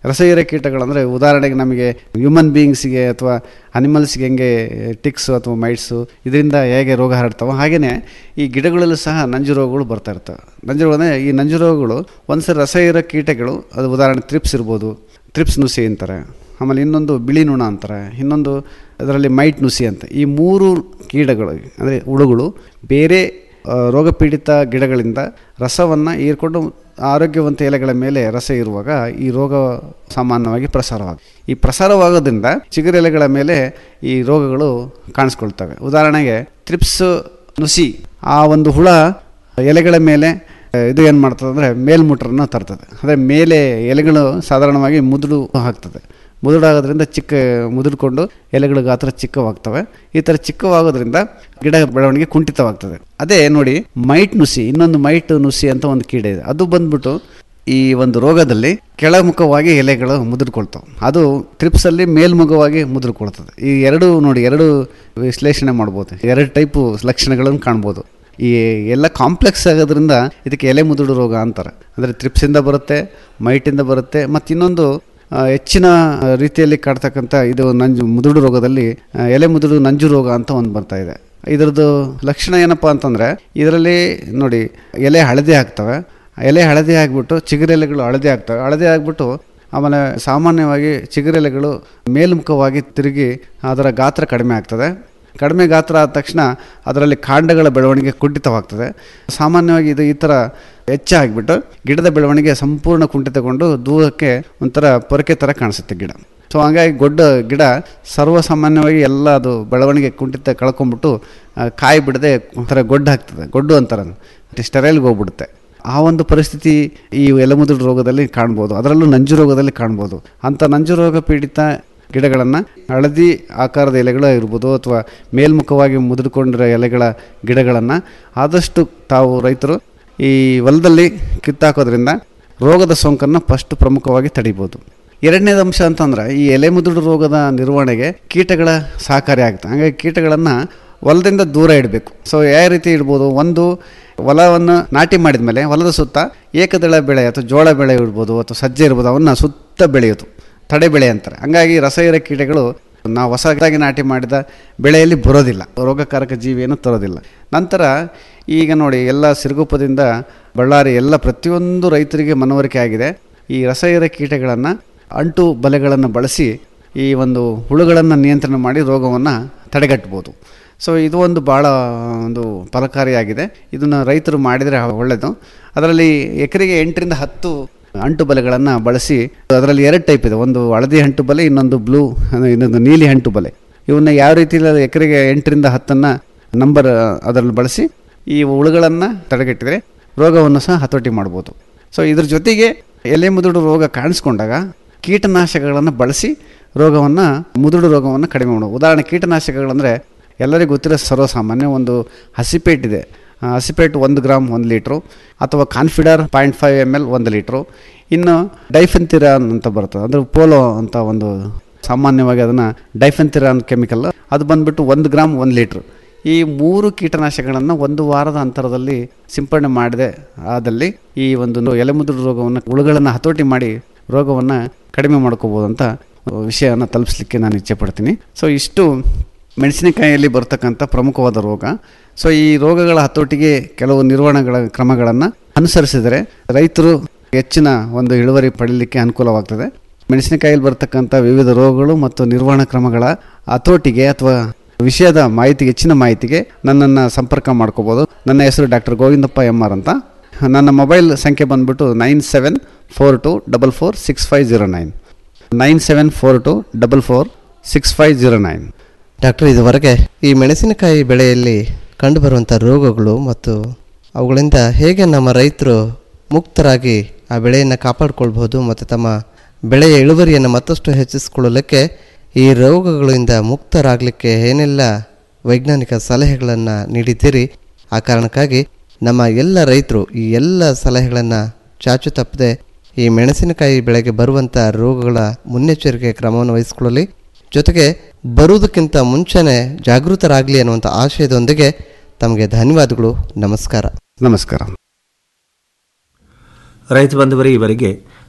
ರಸಹೀರ ಕೀಟಗಳಂದರೆ ಉದಾಹರಣೆಗೆ ನಮಗೆ ಹ್ಯೂಮನ್ ಬೀಯಿಂಗ್ಸ್ಗೆ ಅಥವಾ ಅನಿಮಲ್ಸ್ಗೆ ಹೆಂಗೆ ಟಿಕ್ಸು ಅಥವಾ ಮೈಟ್ಸು ಇದರಿಂದ ಹೇಗೆ ರೋಗ ಹರಡ್ತಾವೋ ಹಾಗೆಯೇ ಈ ಗಿಡಗಳಲ್ಲೂ ಸಹ ನಂಜು ರೋಗಗಳು ಬರ್ತಾ ಇರ್ತವೆ ನಂಜು ರೋಗ ಅಂದರೆ ಈ ನಂಜು ರೋಗಗಳು ಒಂದ್ಸರಿ ರಸಹೀರ ಕೀಟಗಳು ಅದು ಉದಾಹರಣೆ ತ್ರಿಪ್ಸ್ ಇರ್ಬೋದು ತ್ರಿಪ್ಸ್ ನುಸಿ ಅಂತಾರೆ ಆಮೇಲೆ ಇನ್ನೊಂದು ಬಿಳಿ ನುಣ ಅಂತಾರೆ ಇನ್ನೊಂದು ಅದರಲ್ಲಿ ಮೈಟ್ ನುಸಿ ಅಂತ ಈ ಮೂರು ಕೀಟಗಳು ಅಂದರೆ ಹುಳುಗಳು ಬೇರೆ ಆ, ರೋಗಪೀಡಿತ ಗಿಡಗಳಿಂದ ರಸವನ್ನು ಹೀರ್ಕೊಂಡು ಆರೋಗ್ಯವಂತ ಎಲೆಗಳ ಮೇಲೆ ರಸ ಇರುವಾಗ ಈ ರೋಗ ಸಾಮಾನ್ಯವಾಗಿ ಪ್ರಸಾರವಾಗ ಈ ಪ್ರಸಾರವಾಗೋದ್ರಿಂದ ಚಿಗುರು ಎಲೆಗಳ ಮೇಲೆ ಈ ರೋಗಗಳು ಕಾಣಿಸ್ಕೊಳ್ತವೆ ಉದಾಹರಣೆಗೆ ತ್ರಿಪ್ಸ್ ನುಸಿ ಆ ಒಂದು ಹುಳ ಎಲೆಗಳ ಮೇಲೆ ಆ, ಇದು ಏನು ಮಾಡ್ತದೆ ಅಂದರೆ ಮೇಲ್ಮುಟ್ರನ್ನು ತರ್ತದೆ ಅಂದರೆ ಮೇಲೆ ಎಲೆಗಳು ಸಾಧಾರಣವಾಗಿ ಮುದುಡು ಹಾಕ್ತದೆ ಮುದುಡಾಗೋದ್ರಿಂದ ಚಿಕ್ಕ ಮುದುಡ್ಕೊಂಡು ಎಲೆಗಳ ಗಾತ್ರ ಚಿಕ್ಕವಾಗ್ತವೆ ಈ ಥರ ಚಿಕ್ಕವಾಗೋದ್ರಿಂದ ಗಿಡ ಬೆಳವಣಿಗೆ ಕುಂಠಿತವಾಗ್ತದೆ ಅದೇ ನೋಡಿ ಮೈಟ್ ನುಸಿ ಇನ್ನೊಂದು ಮೈಟ್ ನುಸಿ ಅಂತ ಒಂದು ಕೀಡೆ ಇದೆ ಅದು ಬಂದ್ಬಿಟ್ಟು ಈ ಒಂದು ರೋಗದಲ್ಲಿ ಕೆಳಮುಖವಾಗಿ ಎಲೆಗಳು ಮುದುರ್ಕೊಳ್ತವೆ ಅದು ಟ್ರಿಪ್ಸಲ್ಲಿ ಮೇಲ್ಮುಖವಾಗಿ ಮುದುರ್ಕೊಳ್ತದೆ ಈ ಎರಡು ನೋಡಿ ಎರಡು ವಿಶ್ಲೇಷಣೆ ಮಾಡ್ಬೋದು ಎರಡು ಟೈಪು ಲಕ್ಷಣಗಳನ್ನು ಕಾಣ್ಬೋದು ಈ ಎಲ್ಲ ಕಾಂಪ್ಲೆಕ್ಸ್ ಆಗೋದ್ರಿಂದ ಇದಕ್ಕೆ ಎಲೆ ಮುದುಡು ರೋಗ ಅಂತಾರೆ ಅಂದರೆ ತ್ರಿಪ್ಸಿಂದ ಬರುತ್ತೆ ಮೈಟಿಂದ ಬರುತ್ತೆ ಮತ್ತು ಇನ್ನೊಂದು ಆ, ಹೆಚ್ಚಿನ ರೀತಿಯಲ್ಲಿ ಕಾಡ್ತಕ್ಕಂಥ ಇದು ನಂಜು ಮುದುಡು ರೋಗದಲ್ಲಿ ಆ, ಎಲೆ ಮುದುಡು ನಂಜು ರೋಗ ಅಂತ ಒಂದು ಬರ್ತಾ ಇದೆ ಇದರದ್ದು ಲಕ್ಷಣ ಏನಪ್ಪ ಅಂತಂದರೆ ಇದರಲ್ಲಿ ನೋಡಿ ಎಲೆ ಹಳದಿ ಆಗ್ತವೆ ಎಲೆ ಹಳದಿ ಆಗಿಬಿಟ್ಟು ಚಿಗುರೆಲೆಗಳು ಹಳದಿ ಆಗ್ತವೆ ಹಳದಿ ಆಗಿಬಿಟ್ಟು ಆಮೇಲೆ ಸಾಮಾನ್ಯವಾಗಿ ಚಿಗುರೆಲೆಗಳು ಮೇಲ್ಮುಖವಾಗಿ ತಿರುಗಿ ಅದರ ಗಾತ್ರ ಕಡಿಮೆ ಆಗ್ತದೆ ಕಡಿಮೆ ಗಾತ್ರ ಆದ ತಕ್ಷಣ ಅದರಲ್ಲಿ ಕಾಂಡಗಳ ಬೆಳವಣಿಗೆ ಕುಂಠಿತವಾಗ್ತದೆ ಸಾಮಾನ್ಯವಾಗಿ ಇದು ಈ ಥರ ಹೆಚ್ಚಾಗಿಬಿಟ್ಟು ಗಿಡದ ಬೆಳವಣಿಗೆ ಸಂಪೂರ್ಣ ಕುಂಠಿತಗೊಂಡು ದೂರಕ್ಕೆ ಒಂಥರ ಪೊರಕೆ ಥರ ಕಾಣಿಸುತ್ತೆ ಗಿಡ ಸೊ ಹಾಗಾಗಿ ಗೊಡ್ಡ ಗಿಡ ಸರ್ವಸಾಮಾನ್ಯವಾಗಿ ಎಲ್ಲ ಅದು ಬೆಳವಣಿಗೆ ಕುಂಠಿತ ಕಳ್ಕೊಂಬಿಟ್ಟು ಆ, ಕಾಯಿ ಬಿಡದೆ ಒಂಥರ ಗೊಡ್ಡು ಹಾಕ್ತದೆ ಗೊಡ್ಡು ಅಂತಾರೆ ಸ್ಟೆರೈಲ್ಗೆ ಹೋಗ್ಬಿಡುತ್ತೆ ಆ ಒಂದು ಪರಿಸ್ಥಿತಿ ಈ ಎಲೆಮುದುರು ರೋಗದಲ್ಲಿ ಕಾಣ್ಬೋದು ಅದರಲ್ಲೂ ನಂಜು ರೋಗದಲ್ಲಿ ಕಾಣ್ಬೋದು ಅಂಥ ನಂಜು ರೋಗ ಪೀಡಿತ ಗಿಡಗಳನ್ನು ಹಳದಿ ಆಕಾರದ ಎಲೆಗಳು ಇರ್ಬೋದು ಅಥವಾ ಮೇಲ್ಮುಖವಾಗಿ ಮುದುಡ್ಕೊಂಡಿರೋ ಎಲೆಗಳ ಗಿಡಗಳನ್ನು ಆದಷ್ಟು ತಾವು ರೈತರು ಈ ಹೊಲದಲ್ಲಿ ಕಿತ್ತಾಕೋದ್ರಿಂದ ರೋಗದ ಸೋಂಕನ್ನು ಫಸ್ಟ್ ಪ್ರಮುಖವಾಗಿ ತಡಿಬೋದು ಎರಡನೇದು ಅಂಶ ಅಂತಂದ್ರೆ ಈ ಎಲೆ ಮುದುಡು ರೋಗದ ನಿರ್ವಹಣೆಗೆ ಕೀಟಗಳ ಸಹಕಾರಿ ಆಗುತ್ತೆ ಹಾಗಾಗಿ ಕೀಟಗಳನ್ನು ಹೊಲದಿಂದ ದೂರ ಇಡಬೇಕು ಸೊ ಯಾವ ರೀತಿ ಇಡ್ಬೋದು ಒಂದು ಹೊಲವನ್ನು ನಾಟಿ ಮಾಡಿದ ಮೇಲೆ ಹೊಲದ ಸುತ್ತ ಏಕದಳ ಬೆಳೆ ಅಥವಾ ಜೋಳ ಬೆಳೆ ಇಡ್ಬೋದು ಅಥವಾ ಸಜ್ಜೆ ಇರ್ಬೋದು ಅವನ್ನ ಸುತ್ತ ಬೆಳೆಯೋದು ತಡೆ ಬೆಳೆ ಅಂತಾರೆ ಹಂಗಾಗಿ ರಸಹೀರ ಕೀಟಗಳು ನಾವು ಹೊಸದಾಗಿ ನಾಟಿ ಮಾಡಿದ ಬೆಳೆಯಲ್ಲಿ ಬರೋದಿಲ್ಲ ರೋಗಕಾರಕ ಜೀವಿಯನ್ನು ತರೋದಿಲ್ಲ ನಂತರ ಈಗ ನೋಡಿ ಎಲ್ಲ ಸಿರುಗುಪ್ಪದಿಂದ ಬಳ್ಳಾರಿ ಎಲ್ಲ ಪ್ರತಿಯೊಂದು ರೈತರಿಗೆ ಮನವರಿಕೆ ಆಗಿದೆ ಈ ರಸಹೀರ ಕೀಟಗಳನ್ನು ಅಂಟು ಬಲೆಗಳನ್ನು ಬಳಸಿ ಈ ಒಂದು ಹುಳುಗಳನ್ನು ನಿಯಂತ್ರಣ ಮಾಡಿ ರೋಗವನ್ನು ತಡೆಗಟ್ಬೋದು ಸೊ ಇದು ಒಂದು ಭಾಳ ಒಂದು ಫಲಕಾರಿಯಾಗಿದೆ ಇದನ್ನು ರೈತರು ಮಾಡಿದರೆ ಒಳ್ಳೆಯದು ಅದರಲ್ಲಿ ಎಕರೆಗೆ ಎಂಟರಿಂದ ಹತ್ತು ಅಂಟು ಬಲೆಗಳನ್ನು ಬಳಸಿ ಅದರಲ್ಲಿ ಎರಡು ಟೈಪ್ ಇದೆ ಒಂದು ಹಳದಿ ಅಂಟು ಬಲೆ ಇನ್ನೊಂದು ಬ್ಲೂ ಇನ್ನೊಂದು ನೀಲಿ ಅಂಟು ಬಲೆ ಇವನ್ನ ಯಾವ ರೀತಿ ಎಕರೆಗೆ ಎಂಟರಿಂದ ಹತ್ತನ್ನು ನಂಬರ್ ಅದರಲ್ಲಿ ಬಳಸಿ ಈ ಹುಳುಗಳನ್ನು ತಡೆಗಟ್ಟಿದರೆ ರೋಗವನ್ನು ಸಹ ಹತೋಟಿ ಮಾಡ್ಬೋದು ಸೊ ಇದ್ರ ಜೊತೆಗೆ ಎಲೆ ಮುದುಡು ರೋಗ ಕಾಣಿಸ್ಕೊಂಡಾಗ ಕೀಟನಾಶಕಗಳನ್ನು ಬಳಸಿ ರೋಗವನ್ನು ಮುದುಡು ರೋಗವನ್ನು ಕಡಿಮೆ ಮಾಡೋದು ಉದಾಹರಣೆ ಕೀಟನಾಶಕಗಳಂದರೆ ಎಲ್ಲರಿಗೂ ಗೊತ್ತಿರೋ ಸರ್ವಸಾಮಾನ್ಯ ಒಂದು ಹಸಿಪೇಟ್ ಇದೆ ಆ ಹಸಿಪೇಟ್ ಒಂದು ಗ್ರಾಮ್ ಒಂದು ಲೀಟ್ರು ಅಥವಾ Confidor point five M L ಒಂದು ಲೀಟ್ರು ಇನ್ನು ಡೈಫೆನ್ತಿರಾನ್ ಅಂತ ಬರ್ತದೆ ಅಂದರೆ ಪೋಲೋ ಅಂತ ಒಂದು ಸಾಮಾನ್ಯವಾಗಿ ಅದನ್ನು ಡೈಫೆನ್ತಿರಾನ್ ಕೆಮಿಕಲ್ ಅದು ಬಂದುಬಿಟ್ಟು ಒಂದು ಗ್ರಾಮ್ ಒಂದು ಲೀಟ್ರು ಈ ಮೂರು ಕೀಟನಾಶಕಗಳನ್ನು ಒಂದು ವಾರದ ಅಂತರದಲ್ಲಿ ಸಿಂಪಡಣೆ ಮಾಡಿದೆ ಆದಲ್ಲಿ ಈ ಒಂದು ಎಲೆಮುದುರು ರೋಗವನ್ನು ಹುಳುಗಳನ್ನು ಹತೋಟಿ ಮಾಡಿ ರೋಗವನ್ನು ಕಡಿಮೆ ಮಾಡ್ಕೋಬೋದು ಅಂತ ವಿಷಯವನ್ನು ತಲುಪಿಸ್ಲಿಕ್ಕೆ ನಾನು ಇಚ್ಛೆ ಪಡ್ತೀನಿ ಸೊ ಇಷ್ಟು ಮೆಣಸಿನಕಾಯಿಯಲ್ಲಿ ಬರ್ತಕ್ಕಂಥ ಪ್ರಮುಖವಾದ ರೋಗ ಸೊ ಈ ರೋಗಗಳ ಹತೋಟಿಗೆ ಕೆಲವು ನಿರ್ವಹಣೆಗಳ ಕ್ರಮಗಳನ್ನು ಅನುಸರಿಸಿದರೆ ರೈತರು ಹೆಚ್ಚಿನ ಒಂದು ಇಳುವರಿ ಪಡೀಲಿಕ್ಕೆ ಅನುಕೂಲವಾಗ್ತದೆ ಮೆಣಸಿನಕಾಯಿಯಲ್ಲಿ ಬರ್ತಕ್ಕಂಥ ವಿವಿಧ ರೋಗಗಳು ಮತ್ತು ನಿರ್ವಹಣಾ ಕ್ರಮಗಳ ಹತೋಟಿಗೆ ಅಥವಾ ವಿಷಯದ ಮಾಹಿತಿಗೆ ಹೆಚ್ಚಿನ ಮಾಹಿತಿಗೆ ನನ್ನನ್ನು ಸಂಪರ್ಕ ಮಾಡ್ಕೋಬೋದು ನನ್ನ ಹೆಸರು ಡಾಕ್ಟರ್ ಗೋವಿಂದಪ್ಪ ಎಮ್ ಆರ್ ಅಂತ ನನ್ನ ಮೊಬೈಲ್ ಸಂಖ್ಯೆ ಬಂದುಬಿಟ್ಟು nine seven four two double four six five zero nine nine seven four two double four six five zero nine doctor ಇದುವರೆಗೆ ಈ ಮೆಣಸಿನಕಾಯಿ ಬೆಳೆಯಲ್ಲಿ ಕಂಡುಬರುವಂಥ ರೋಗಗಳು ಮತ್ತು ಅವುಗಳಿಂದ ಹೇಗೆ ನಮ್ಮ ರೈತರು ಮುಕ್ತರಾಗಿ ಆ ಬೆಳೆಯನ್ನು ಕಾಪಾಡಿಕೊಳ್ಬಹುದು ಮತ್ತು ತಮ್ಮ ಬೆಳೆಯ ಇಳುವರಿಯನ್ನು ಮತ್ತಷ್ಟು ಹೆಚ್ಚಿಸಿಕೊಳ್ಳಲಿಕ್ಕೆ ಈ ರೋಗಗಳಿಂದ ಮುಕ್ತರಾಗಲಿಕ್ಕೆ ಏನೆಲ್ಲ ವೈಜ್ಞಾನಿಕ ಸಲಹೆಗಳನ್ನು ನೀಡಿದ್ದೀರಿ ಆ ಕಾರಣಕ್ಕಾಗಿ ನಮ್ಮ ಎಲ್ಲ ರೈತರು ಈ ಎಲ್ಲ ಸಲಹೆಗಳನ್ನು ಚಾಚು ತಪ್ಪದೆ ಈ ಮೆಣಸಿನಕಾಯಿ ಬೆಳೆಗೆ ಬರುವಂಥ ರೋಗಗಳ ಮುನ್ನೆಚ್ಚರಿಕೆ ಕ್ರಮವನ್ನು ವಹಿಸಿಕೊಳ್ಳಲಿ ಜೊತೆಗೆ ಬರುವುದಕ್ಕಿಂತ ಮುಂಚೆನೇ ಜಾಗೃತರಾಗಲಿ ಅನ್ನುವಂಥ ಆಶಯದೊಂದಿಗೆ ತಮಗೆ ಧನ್ಯವಾದಗಳು ನಮಸ್ಕಾರ ನಮಸ್ಕಾರ ರೈತ ಬಂಧುವರೇ ಇವರಿಗೆ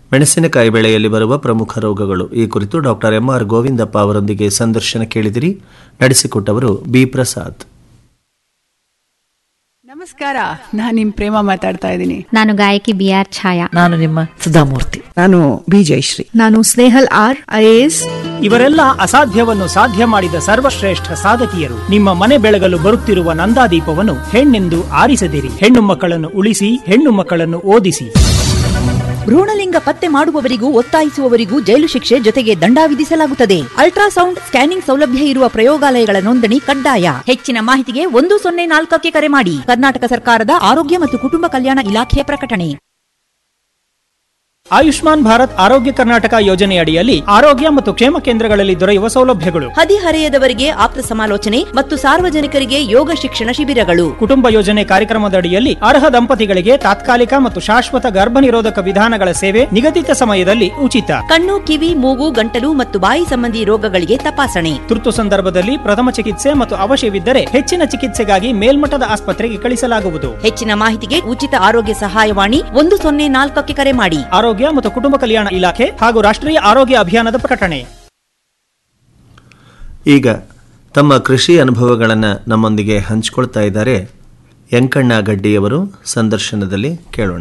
ಮೆಣಸಿನಕಾಯಿ ಬೆಳೆಯಲ್ಲಿ ಬರುವ ಪ್ರಮುಖ ರೋಗಗಳು ಈ ಕುರಿತು ಡಾಕ್ಟರ್ ಎಂಆರ್ ಗೋವಿಂದಪ್ಪ ಅವರೊಂದಿಗೆ ಸಂದರ್ಶನ ಕೇಳಿದಿರಿ ನಡೆಸಿಕೊಟ್ಟವರು ಬಿ ಪ್ರಸಾದ್ ನಮಸ್ಕಾರ ನಾನು ನಿಮ್ ಪ್ರೇಮ ಮಾತಾಡ್ತಾ ಇದ್ದೀನಿ ನಾನು ಗಾಯಕಿ ಬಿ ಆರ್ ಛಾಯಾ ನಾನು ನಿಮ್ಮ ಸುಧಾಮೂರ್ತಿ ನಾನು ಬಿ ಜಯಶ್ರೀ ನಾನು ಸ್ನೇಹಲ್ ಆರ್ ಐಎಎಸ್ ಇವರೆಲ್ಲ ಅಸಾಧ್ಯವನ್ನು ಸಾಧ್ಯ ಮಾಡಿದ ಸರ್ವಶ್ರೇಷ್ಠ ಸಾಧಕಿಯರು ನಿಮ್ಮ ಮನೆ ಬೆಳಗಲು ಬರುತ್ತಿರುವ ನಂದಾದೀಪವನ್ನು ಹೆಣ್ಣೆಂದು ಆರಿಸದಿರಿ ಹೆಣ್ಣು ಮಕ್ಕಳನ್ನು ಉಳಿಸಿ ಹೆಣ್ಣು ಮಕ್ಕಳನ್ನು ಓದಿಸಿ ಭ್ರೂಣಲಿಂಗ ಪತ್ತೆ ಮಾಡುವವರಿಗೂ ಒತ್ತಾಯಿಸುವವರಿಗೂ ಜೈಲು ಶಿಕ್ಷೆ ಜೊತೆಗೆ ದಂಡ ವಿಧಿಸಲಾಗುತ್ತದೆ ಅಲ್ಟ್ರಾಸೌಂಡ್ ಸ್ಕ್ಯಾನಿಂಗ್ ಸೌಲಭ್ಯ ಇರುವ ಪ್ರಯೋಗಾಲಯಗಳ ನೋಂದಣಿ ಕಡ್ಡಾಯ ಹೆಚ್ಚಿನ ಮಾಹಿತಿಗೆ ಒಂದು ಸೊನ್ನೆ ನಾಲ್ಕಕ್ಕೆ ಕರೆ ಮಾಡಿ ಕರ್ನಾಟಕ ಸರ್ಕಾರದ ಆರೋಗ್ಯ ಮತ್ತು ಕುಟುಂಬ ಕಲ್ಯಾಣ ಇಲಾಖೆಯ ಪ್ರಕಟಣೆ ಆಯುಷ್ಮಾನ್ ಭಾರತ್ ಆರೋಗ್ಯ ಕರ್ನಾಟಕ ಯೋಜನೆಯಡಿಯಲ್ಲಿ ಆರೋಗ್ಯ ಮತ್ತು ಕ್ಷೇಮ ಕೇಂದ್ರಗಳಲ್ಲಿ ದೊರೆಯುವ ಸೌಲಭ್ಯಗಳು ಹದಿಹರೆಯದವರಿಗೆ ಆಪ್ತ ಸಮಾಲೋಚನೆ ಮತ್ತು ಸಾರ್ವಜನಿಕರಿಗೆ ಯೋಗ ಶಿಕ್ಷಣ ಶಿಬಿರಗಳು ಕುಟುಂಬ ಯೋಜನೆ ಕಾರ್ಯಕ್ರಮದಡಿಯಲ್ಲಿ ಅರ್ಹ ದಂಪತಿಗಳಿಗೆ ತಾತ್ಕಾಲಿಕ ಮತ್ತು ಶಾಶ್ವತ ಗರ್ಭ ನಿರೋಧಕ ವಿಧಾನಗಳ ಸೇವೆ ನಿಗದಿತ ಸಮಯದಲ್ಲಿ ಉಚಿತ ಕಣ್ಣು ಕಿವಿ ಮೂಗು ಗಂಟಲು ಮತ್ತು ಬಾಯಿ ಸಂಬಂಧಿ ರೋಗಗಳಿಗೆ ತಪಾಸಣೆ ತುರ್ತು ಸಂದರ್ಭದಲ್ಲಿ ಪ್ರಥಮ ಚಿಕಿತ್ಸೆ ಮತ್ತು ಅವಶ್ಯವಿದ್ದರೆ ಹೆಚ್ಚಿನ ಚಿಕಿತ್ಸೆಗಾಗಿ ಮೇಲ್ಮಟ್ಟದ ಆಸ್ಪತ್ರೆಗೆ ಕಳಿಸಲಾಗುವುದು ಹೆಚ್ಚಿನ ಮಾಹಿತಿಗೆ ಉಚಿತ ಆರೋಗ್ಯ ಸಹಾಯವಾಣಿ ಒಂದು ಸೊನ್ನೆ ನಾಲ್ಕಕ್ಕೆ ಕರೆ ಮಾಡಿ ಆರೋಗ್ಯ ಮತ್ತು ಕುಟುಂಬ ಕಲ್ಯಾಣ ಇಲಾಖೆ ಹಾಗೂ ರಾಷ್ಟ್ರೀಯ ಆರೋಗ್ಯ ಅಭಿಯಾನದ ಪ್ರಕಟಣೆ ಈಗ ತಮ್ಮ ಕೃಷಿ ಅನುಭವಗಳನ್ನು ನಮ್ಮೊಂದಿಗೆ ಹಂಚಿಕೊಳ್ತಾ ಇದ್ದಾರೆ ಯಂಕಣ್ಣ ಗಡ್ಡಿಯವರು ಸಂದರ್ಶನದಲ್ಲಿ ಕೇಳೋಣ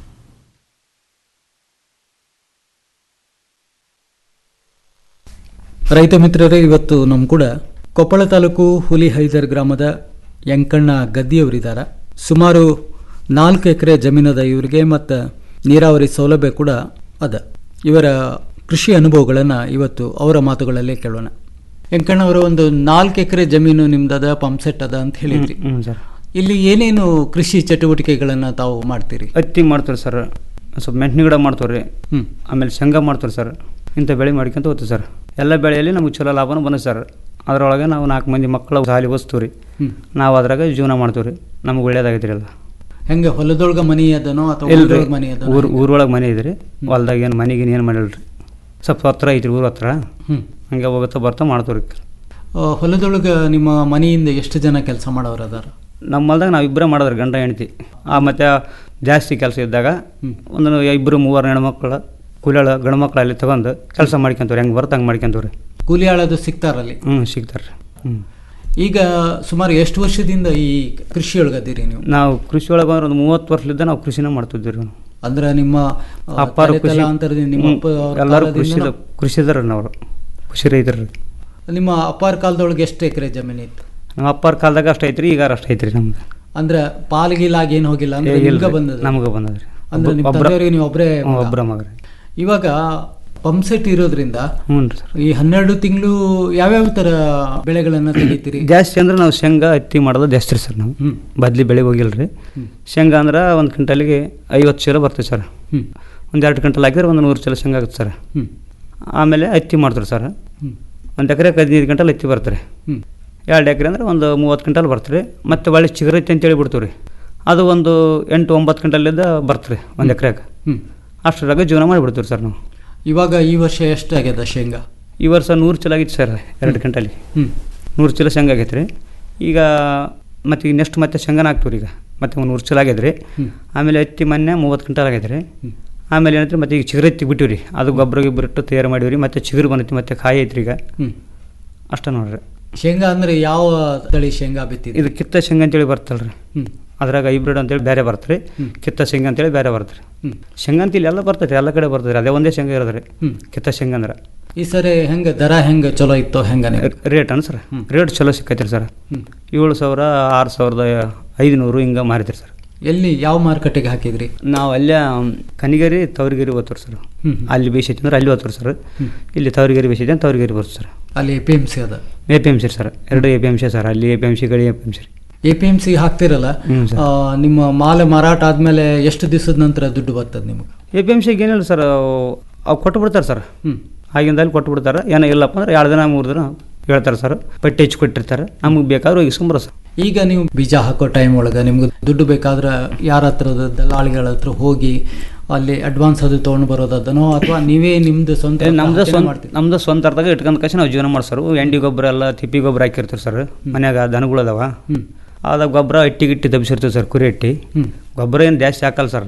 ರೈತ ಮಿತ್ರರೇ ಇವತ್ತು ನಮ್ಮ ಕೂಡ ಕೊಪ್ಪಳ ತಾಲೂಕು ಹುಲಿಹೈದರ್ ಗ್ರಾಮದ ಯಂಕಣ್ಣ ಗದ್ದಿಯವರಿದ್ದಾರೆ ಸುಮಾರು ನಾಲ್ಕು ಎಕರೆ ಜಮೀನದ ಇವರಿಗೆ ಮತ್ತು ನೀರಾವರಿ ಸೌಲಭ್ಯ ಕೂಡ ಅದ ಇವರ ಕೃಷಿ ಅನುಭವಗಳನ್ನು ಇವತ್ತು ಅವರ ಮಾತುಗಳಲ್ಲೇ ಕೇಳೋಣ ಯಂಕಣ್ಣವರ ಒಂದು ನಾಲ್ಕು ಎಕರೆ ಜಮೀನು ನಿಮ್ದದ ಪಂಪ್ಸೆಟ್ ಅದ ಅಂತ ಹೇಳಿದ್ರಿ ಹ್ಮ್ ಸರ್ ಇಲ್ಲಿ ಏನೇನು ಕೃಷಿ ಚಟುವಟಿಕೆಗಳನ್ನು ತಾವು ಮಾಡ್ತೀರಿ ಹತ್ತಿ ಮಾಡ್ತಾರೆ ಸರ್ ಸ್ವಲ್ಪ ಮೆಣಸಿನ ಗಿಡ ಮಾಡ್ತಾರೆ ರೀ ಆಮೇಲೆ ಶೇಂಗಾ ಮಾಡ್ತಾರೆ ಸರ್ ಇಂಥ ಬೆಳೆ ಮಾಡ್ಕೊಂತ ಹೋಗ್ತೀವಿ ಸರ್ ಎಲ್ಲ ಬೆಳೆಯಲ್ಲಿ ನಮ್ಗೆ ಚಲೋ ಲಾಭನೂ ಬಂದ ಸರ್ ಅದರೊಳಗೆ ನಾವು ನಾಲ್ಕು ಮಂದಿ ಮಕ್ಕಳು ಸಾಲಿ ಓದಿಸ್ತೀವಿ ರೀ ಹ್ಮ್. ನಾವು ಅದ್ರಾಗ ಜೀವನ ಮಾಡ್ತೀವಿ ರೀ ನಮ್ಗೆ ಒಳ್ಳೇದಾಗೈತೆ ರೀ ಎಲ್ಲ ಹೆಂಗೆ ಹೊಲದೊಳಗ ಮನಿ ಅದನೋ ಅಥವಾ ಇಲ್ರಿ ಊರೊಳಗ್ ಮನಿ ಅದನೋ ಊರ್ ಊರೊಳಗೆ ಮನೆ ಇದೆ ರೀ ಹೊಲ್ದಾಗ ಏನು ಮನೆಗೇನು ಏನು ಮಾಡಿಲ್ರಿ ಸ್ವಲ್ಪ ಹತ್ರ ಐತ್ರಿ ಊರ ಹತ್ರ ಹ್ಮ್. ಹಂಗೆ ಹೋಗುತ್ತಾ ಬರ್ತಾ ಮಾಡ್ತೀವಿ ರೀ ಆ, ಹೊಲದೊಳಗ ನಿಮ್ಮ ಮನೆಯಿಂದ ಎಷ್ಟು ಜನ ಕೆಲಸ ಮಾಡೋರು ಅದಾರ ನಮ್ಮ ಹೊಲ್ದಾಗ ನಾವು ಇಬ್ಬರೇ ಮಾಡೋದ್ರಿ ಗಂಡ ಹೆಂಡತಿ ಆ ಮತ್ತು ಜಾಸ್ತಿ ಕೆಲಸ ಇದ್ದಾಗ ಒಂದು ಇಬ್ಬರು ಮೂವರು ಹೆಣ್ಮಕ್ಳು ಕೂಲಿಯಾಳ ಗಂಡು ಮಕ್ಳು ಅಲ್ಲಿ ತಗೊಂಡು ಕೆಲಸ ಮಾಡ್ಕೊಂತವ್ರಿ ಹೆಂಗೆ ಬರುತ್ತೆ ಹಂಗೆ ಮಾಡ್ಕೊಂತವ್ರಿ ಕೂಲಿ ಆಳದು ಸಿಗ್ತಾರಲ್ಲಿ ಹ್ಞೂ ಸಿಗ್ತಾರೆ ಹ್ಞೂ ಈಗ ಸುಮಾರು ಎಷ್ಟು ವರ್ಷದಿಂದ ಈ ಕೃಷಿಯೊಳಗದಿರಿ ನೀವು ನಾವು ಕೃಷಿ ಒಳಗೆ ಅಂದ್ರೆ ಒಂದು ಮೂವತ್ತು ವರ್ಷದಿಂದ ನಾವು ಕೃಷಿನ ಮಾಡ್ತಿದ್ವಿ ರೀ ನಾವು ಅಂದ್ರೆ ನಿಮ್ಮ ಆ, ಅಪ್ಪಾರು ತಲೆ ಕೃಷಿ ತಲಾಂತರದಿಂದ ನಿಮ್ಮ ಹ್ಮ್. ಅಪ್ಪ ಅವ್ರ ಎಲ್ಲರೂ ಕಾಲದಿಂದ ಕೃಷಿ ಕೃಷಿದಾರ ನಾವು ಕೃಷಿ ರೈತರು ನಿಮ್ಮ ಅಪ್ಪಾರ ಕಾಲದೊಳಗೆ ಎಷ್ಟು ಎಕರೆ ಜಮೀನು ಇತ್ತು ನಮ್ಮ ಅಪ್ಪಾರ ಕಾಲದಾಗ ಅಷ್ಟು ಐತ್ರಿ ಈಗ ಅಷ್ಟು ಐತ್ರಿ ನಮ್ದು ಅಂದ್ರೆ ಪಾಲ್ಗಿಲಾಗಿ ಏನು ಹೋಗಿಲ್ಲ ಅಂದ್ರೆ ಏ, ನಿಮ್ಗೆ ಇಲ್ರಿ. ಬಂದದ ನಮ್ಗೆ ಬಂದದ್ರಿ ಅಂದ್ರೆ ನಿಮ್ಮ ಒಬ್ರ- ತಂದೆಯವ್ರಿಗೆ ನೀವು ಒಬ್ಬರೇ ಹ್ಞೂ, ಒಬ್ರ ಮಗ ರೀ. ಇವಾಗ ಪಂಪ್ಸೆಟ್ ಇರೋದ್ರಿಂದ ಹ್ಞೂ ರೀ ಈ ಹನ್ನೆರಡು ತಿಂಗಳು ಯಾವ್ಯಾವ ತರ ಬೆಳೆಗಳನ್ನ ತೆಗಿತೀರಿ ಜಾಸ್ತಿ ಅಂದ್ರೆ ನಾವು ಶೇಂಗಾ ಹತ್ತಿ ಮಾಡೋದು ಜಾಸ್ತಿ ರೀ ಸರ್ ನಾವು ಬದ್ಲಿ ಬೆಳೆ ಹೋಗಿಲ್ಲ ರೀ ಶೇಂಗಾ ಅಂದ್ರೆ ಒಂದು ಕ್ವಿಂಟಲಿಗೆ ಐವತ್ತು ಚೀಲ ಬರ್ತದೆ ಸರ್ ಹ್ಮ್. ಒಂದು ಎರಡು ಕ್ವಿಂಟಲ್ ಹಾಕಿದ್ರೆ ಒಂದು ನೂರು ಚೀಲ ಶೇಂಗಾ ಆಗುತ್ತೆ ಸರ್ ಹ್ಮ್. ಆಮೇಲೆ ಹತ್ತಿ ಮಾಡ್ತಾರೆ ಸರ್ ಹ್ಮ್. ಒಂದು ಎಕರೆಗೆ ಹದಿನೈದು ಕ್ವಿಂಟಲ್ ಹತ್ತಿ ಬರ್ತಾರೆ ಹ್ಮ್. ಎರಡು ಎಕರೆ ಅಂದ್ರೆ ಒಂದು ಮೂವತ್ತು ಕ್ವಿಂಟಲ್ ಬರ್ತಾರೆ ಮತ್ತು ಒಳ್ಳೆ ಚಿಗುರೈತಿ ಅಂತೇಳಿ ಬಿಡ್ತೀವಿ ರೀ ಅದು ಒಂದು ಎಂಟು ಒಂಬತ್ತು ಕ್ವಿಂಟಲಿಂದ ಬರ್ತಾರೆ ಒಂದು ಎಕರೆಗೆ ಹ್ಮ್. ಅಷ್ಟರಾಗ ಜೀವನ ಮಾಡಿಬಿಡ್ತೀವಿ ಸರ್ ನಾವು ಇವಾಗ ಈ ವರ್ಷ ಎಷ್ಟಾಗ್ಯದ ಶೇಂಗಾ ಈ ವರ್ಷ ನೂರು ಚೀಲ ಆಗಿತ್ತು ಸರ್ ಎರಡು ಕ್ವಿಂಟಲಿ ಹ್ಮ್. ನೂರು ಚೀಲ ಶೇಂಗಾ ಆಗೈತೆ ರೀ ಈಗ ಮತ್ತು ಈಗ ನೆಕ್ಸ್ಟ್ ಮತ್ತೆ ಶೇಂಗಾನ ಹಾಕ್ತೀವಿ ರೀ ಈಗ ಮತ್ತೆ ಒಂದು ನೂರು ಚೀಲ ಆಗೈತೆ ರೀ ಹ್ಮ್. ಆಮೇಲೆ ಹತ್ತಿ ಮೊನ್ನೆ ಮೂವತ್ತು ಕ್ವಿಂಟಲ್ ಆಗೈತೆ ರೀ ಆಮೇಲೆ ಏನಂದ್ರೆ ಮತ್ತೆ ಈಗ ಚಿಗುರು ಎತ್ತಿ ಬಿಟ್ಟಿವಿ ರೀ ಅದು ಗೊಬ್ಬರ ಗಿಬ್ಬರ ಇಟ್ಟು ತಯಾರು ಮಾಡೀವಿ ರೀ ಮತ್ತೆ ಚಿಗುರು ಬಂದೈತಿ ಮತ್ತೆ ಕಾಯಿ ಐತ್ರಿ ಈಗ ಹ್ಮ್. ಅಷ್ಟ ನೋಡ್ರಿ ಶೇಂಗಾ ಅಂದ್ರೆ ಯಾವ ತಳಿ ಶೇಂಗಾ ಬಿತ್ತಿದ್ರಿ ಇದು ಕಿತ್ತ ಶೇಂಗಾ ಅಂತೇಳಿ ಬರ್ತಲ್ರಿ ಹ್ಮ್. ಅದ್ರಾಗ ಹೈಬ್ರಿಡ್ ಅಂತೇಳಿ ಬೇರೆ ಬರುತ್ತೆ ರೀ ಹ್ಮ್. ಕಿತ್ತ ಶೇಂಗಾ ಅಂತೇಳಿ ಬೇರೆ ಬರುತ್ತೆ ರೀ ಹ್ಮ್. ಶೇಂಗಾ ಅಂತ ಇಲ್ಲಿ ಎಲ್ಲ ಬರ್ತೈತೆ ಎಲ್ಲ ಕಡೆ ಬರ್ತದೆ ಅದೇ ಒಂದೇ ಶೇಂಗಾ ಇರೋದು ರೀ ಹ್ಮ್. ಕಿತ್ತ ಶೇಂಗಾ ಅಂದ್ರೆ ಈ ಸರಿ ಹೆಂಗ ದರ ಹೆಂಗ ಚಲೋ ಇತ್ತು ಹೆಂಗ ನೀವು? ರೇಟ್ ಅನ್ ಸರ್ ರೇಟ್ ಚಲೋ ಸಿಕ್ಕೈತ್ರಿ ಸರ್ ಹ್ಮ್. ಏಳು ಸಾವಿರ ಆರು ಸಾವಿರದ ಐದುನೂರು ಹಿಂಗೆ ಮಾರಿದ್ರಿ ಸರ್ ಎಲ್ಲಿ ಯಾವ ಮಾರುಕಟ್ಟೆಗೆ ಹಾಕಿದ್ರಿ ನಾವು ಅಲ್ಲೇ ಕನಿಗೇರಿ ತವರಿಗೇರಿ ಓದ್ತಾರೆ ಸರ್ ಹ್ಮ್. ಅಲ್ಲಿ ಬೇಸೈತಿ ಅಂದ್ರೆ ಅಲ್ಲಿ ಓದ್ತಾರೆ ಸರ್ ಹ್ಮ್. ಇಲ್ಲಿ ತವರಿಗೇರಿ ಬೇಸೈತಿ ಅಂತ ತವರಿಗೇರಿ ಬರ್ತದೆ ಸರ್ ಅಲ್ಲಿ ಎ ಪಿ ಎಂ ಸಿ ಅದ A P M C sir ಎರಡು A P M C sir ಅಲ್ಲಿ ಎ ಪಿ ಎಮ್ ಸಿ ಗಡಿ A P M C A P M C ಹಾಕ್ತಿರಲ್ಲ ಹ್ಮ್ ಸರ್. ಆ, ನಿಮ್ಮ ಮಾಲೆ ಮಾರಾಟ ಆದ್ಮೇಲೆ ಎಷ್ಟು ದಿವಸದ ನಂತರ ದುಡ್ಡು ಬರ್ತದೆ ನಿಮಗೆ ಎ ಪಿ ಎಮ್ ಸಿಗೆ ಏನಿಲ್ಲ ಸರ್ ಅವು ಕೊಟ್ಟು ಬಿಡ್ತಾರೆ ಸರ್ ಹ್ಮ್. ಆಗಿಂದ ಅಲ್ಲಿ ಕೊಟ್ಟು ಬಿಡ್ತಾರೆ ಏನೋ ಇಲ್ಲಪ್ಪ ಅಂದ್ರೆ ಎರಡು ದಿನ ಮೂರು ದಿನ ಹೇಳ್ತಾರೆ ಸರ್ ಪಟ್ಟಿ ಹೆಚ್ಚು ಕೊಟ್ಟಿರ್ತಾರೆ ನಮಗೆ ಬೇಕಾದ್ರೆ ಇಸ್ಕೊಂಬರೋ ಸರ್ ಈಗ ನೀವು ಬೀಜ ಹಾಕೋ ಟೈಮ್ ಒಳಗೆ ನಿಮ್ಗೆ ದುಡ್ಡು ಬೇಕಾದ್ರೆ ಯಾರ ಹತ್ರದ ದಲ್ಲಾಳಿಗಳ ಹತ್ರ ಹೋಗಿ ಅಲ್ಲಿ ಅಡ್ವಾನ್ಸ್ ಅದು ತೊಗೊಂಡು ಬರೋದದನೋ ಅಥವಾ ನೀವೇ ನಿಮ್ದು ಸ್ವಂತ ಏ, ನಮ್ದು ಹಾಕೇನೆ ಸ್ವಂತ ಮಾಡ್ತೀರಿ? ನಮ್ದು ಸ್ವಂತ ಅರ್ದಾಗ ಇಟ್ಕೊಂಡ್ ಕಷ್ಟ ನಾವು ಜೀವನ ಮಾಡ್ಸರು ಎಂಡಿ ಗೊಬ್ಬರ ಎಲ್ಲ ತಿಪ್ಪಿ ಗೊಬ್ಬರ ಹಾಕಿರ್ತೀವಿ ಸರ್ ಮನ್ಯಾಗ ದನಗಳು ಅದಾವ ಹ್ಮ್. ಅದಾಗ ಗೊಬ್ಬರ ಇಟ್ಟಿ ಗಿಟ್ಟಿ ದಬ್ಸಿರ್ತೀವಿ ಸರ್ ಕುರಿ ಇಟ್ಟಿ ಹ್ಮ್. ಗೊಬ್ಬರ ಏನು ಜಾಸ್ತಿ ಹಾಕಲ್ಲ ಸರ್ ನಾವು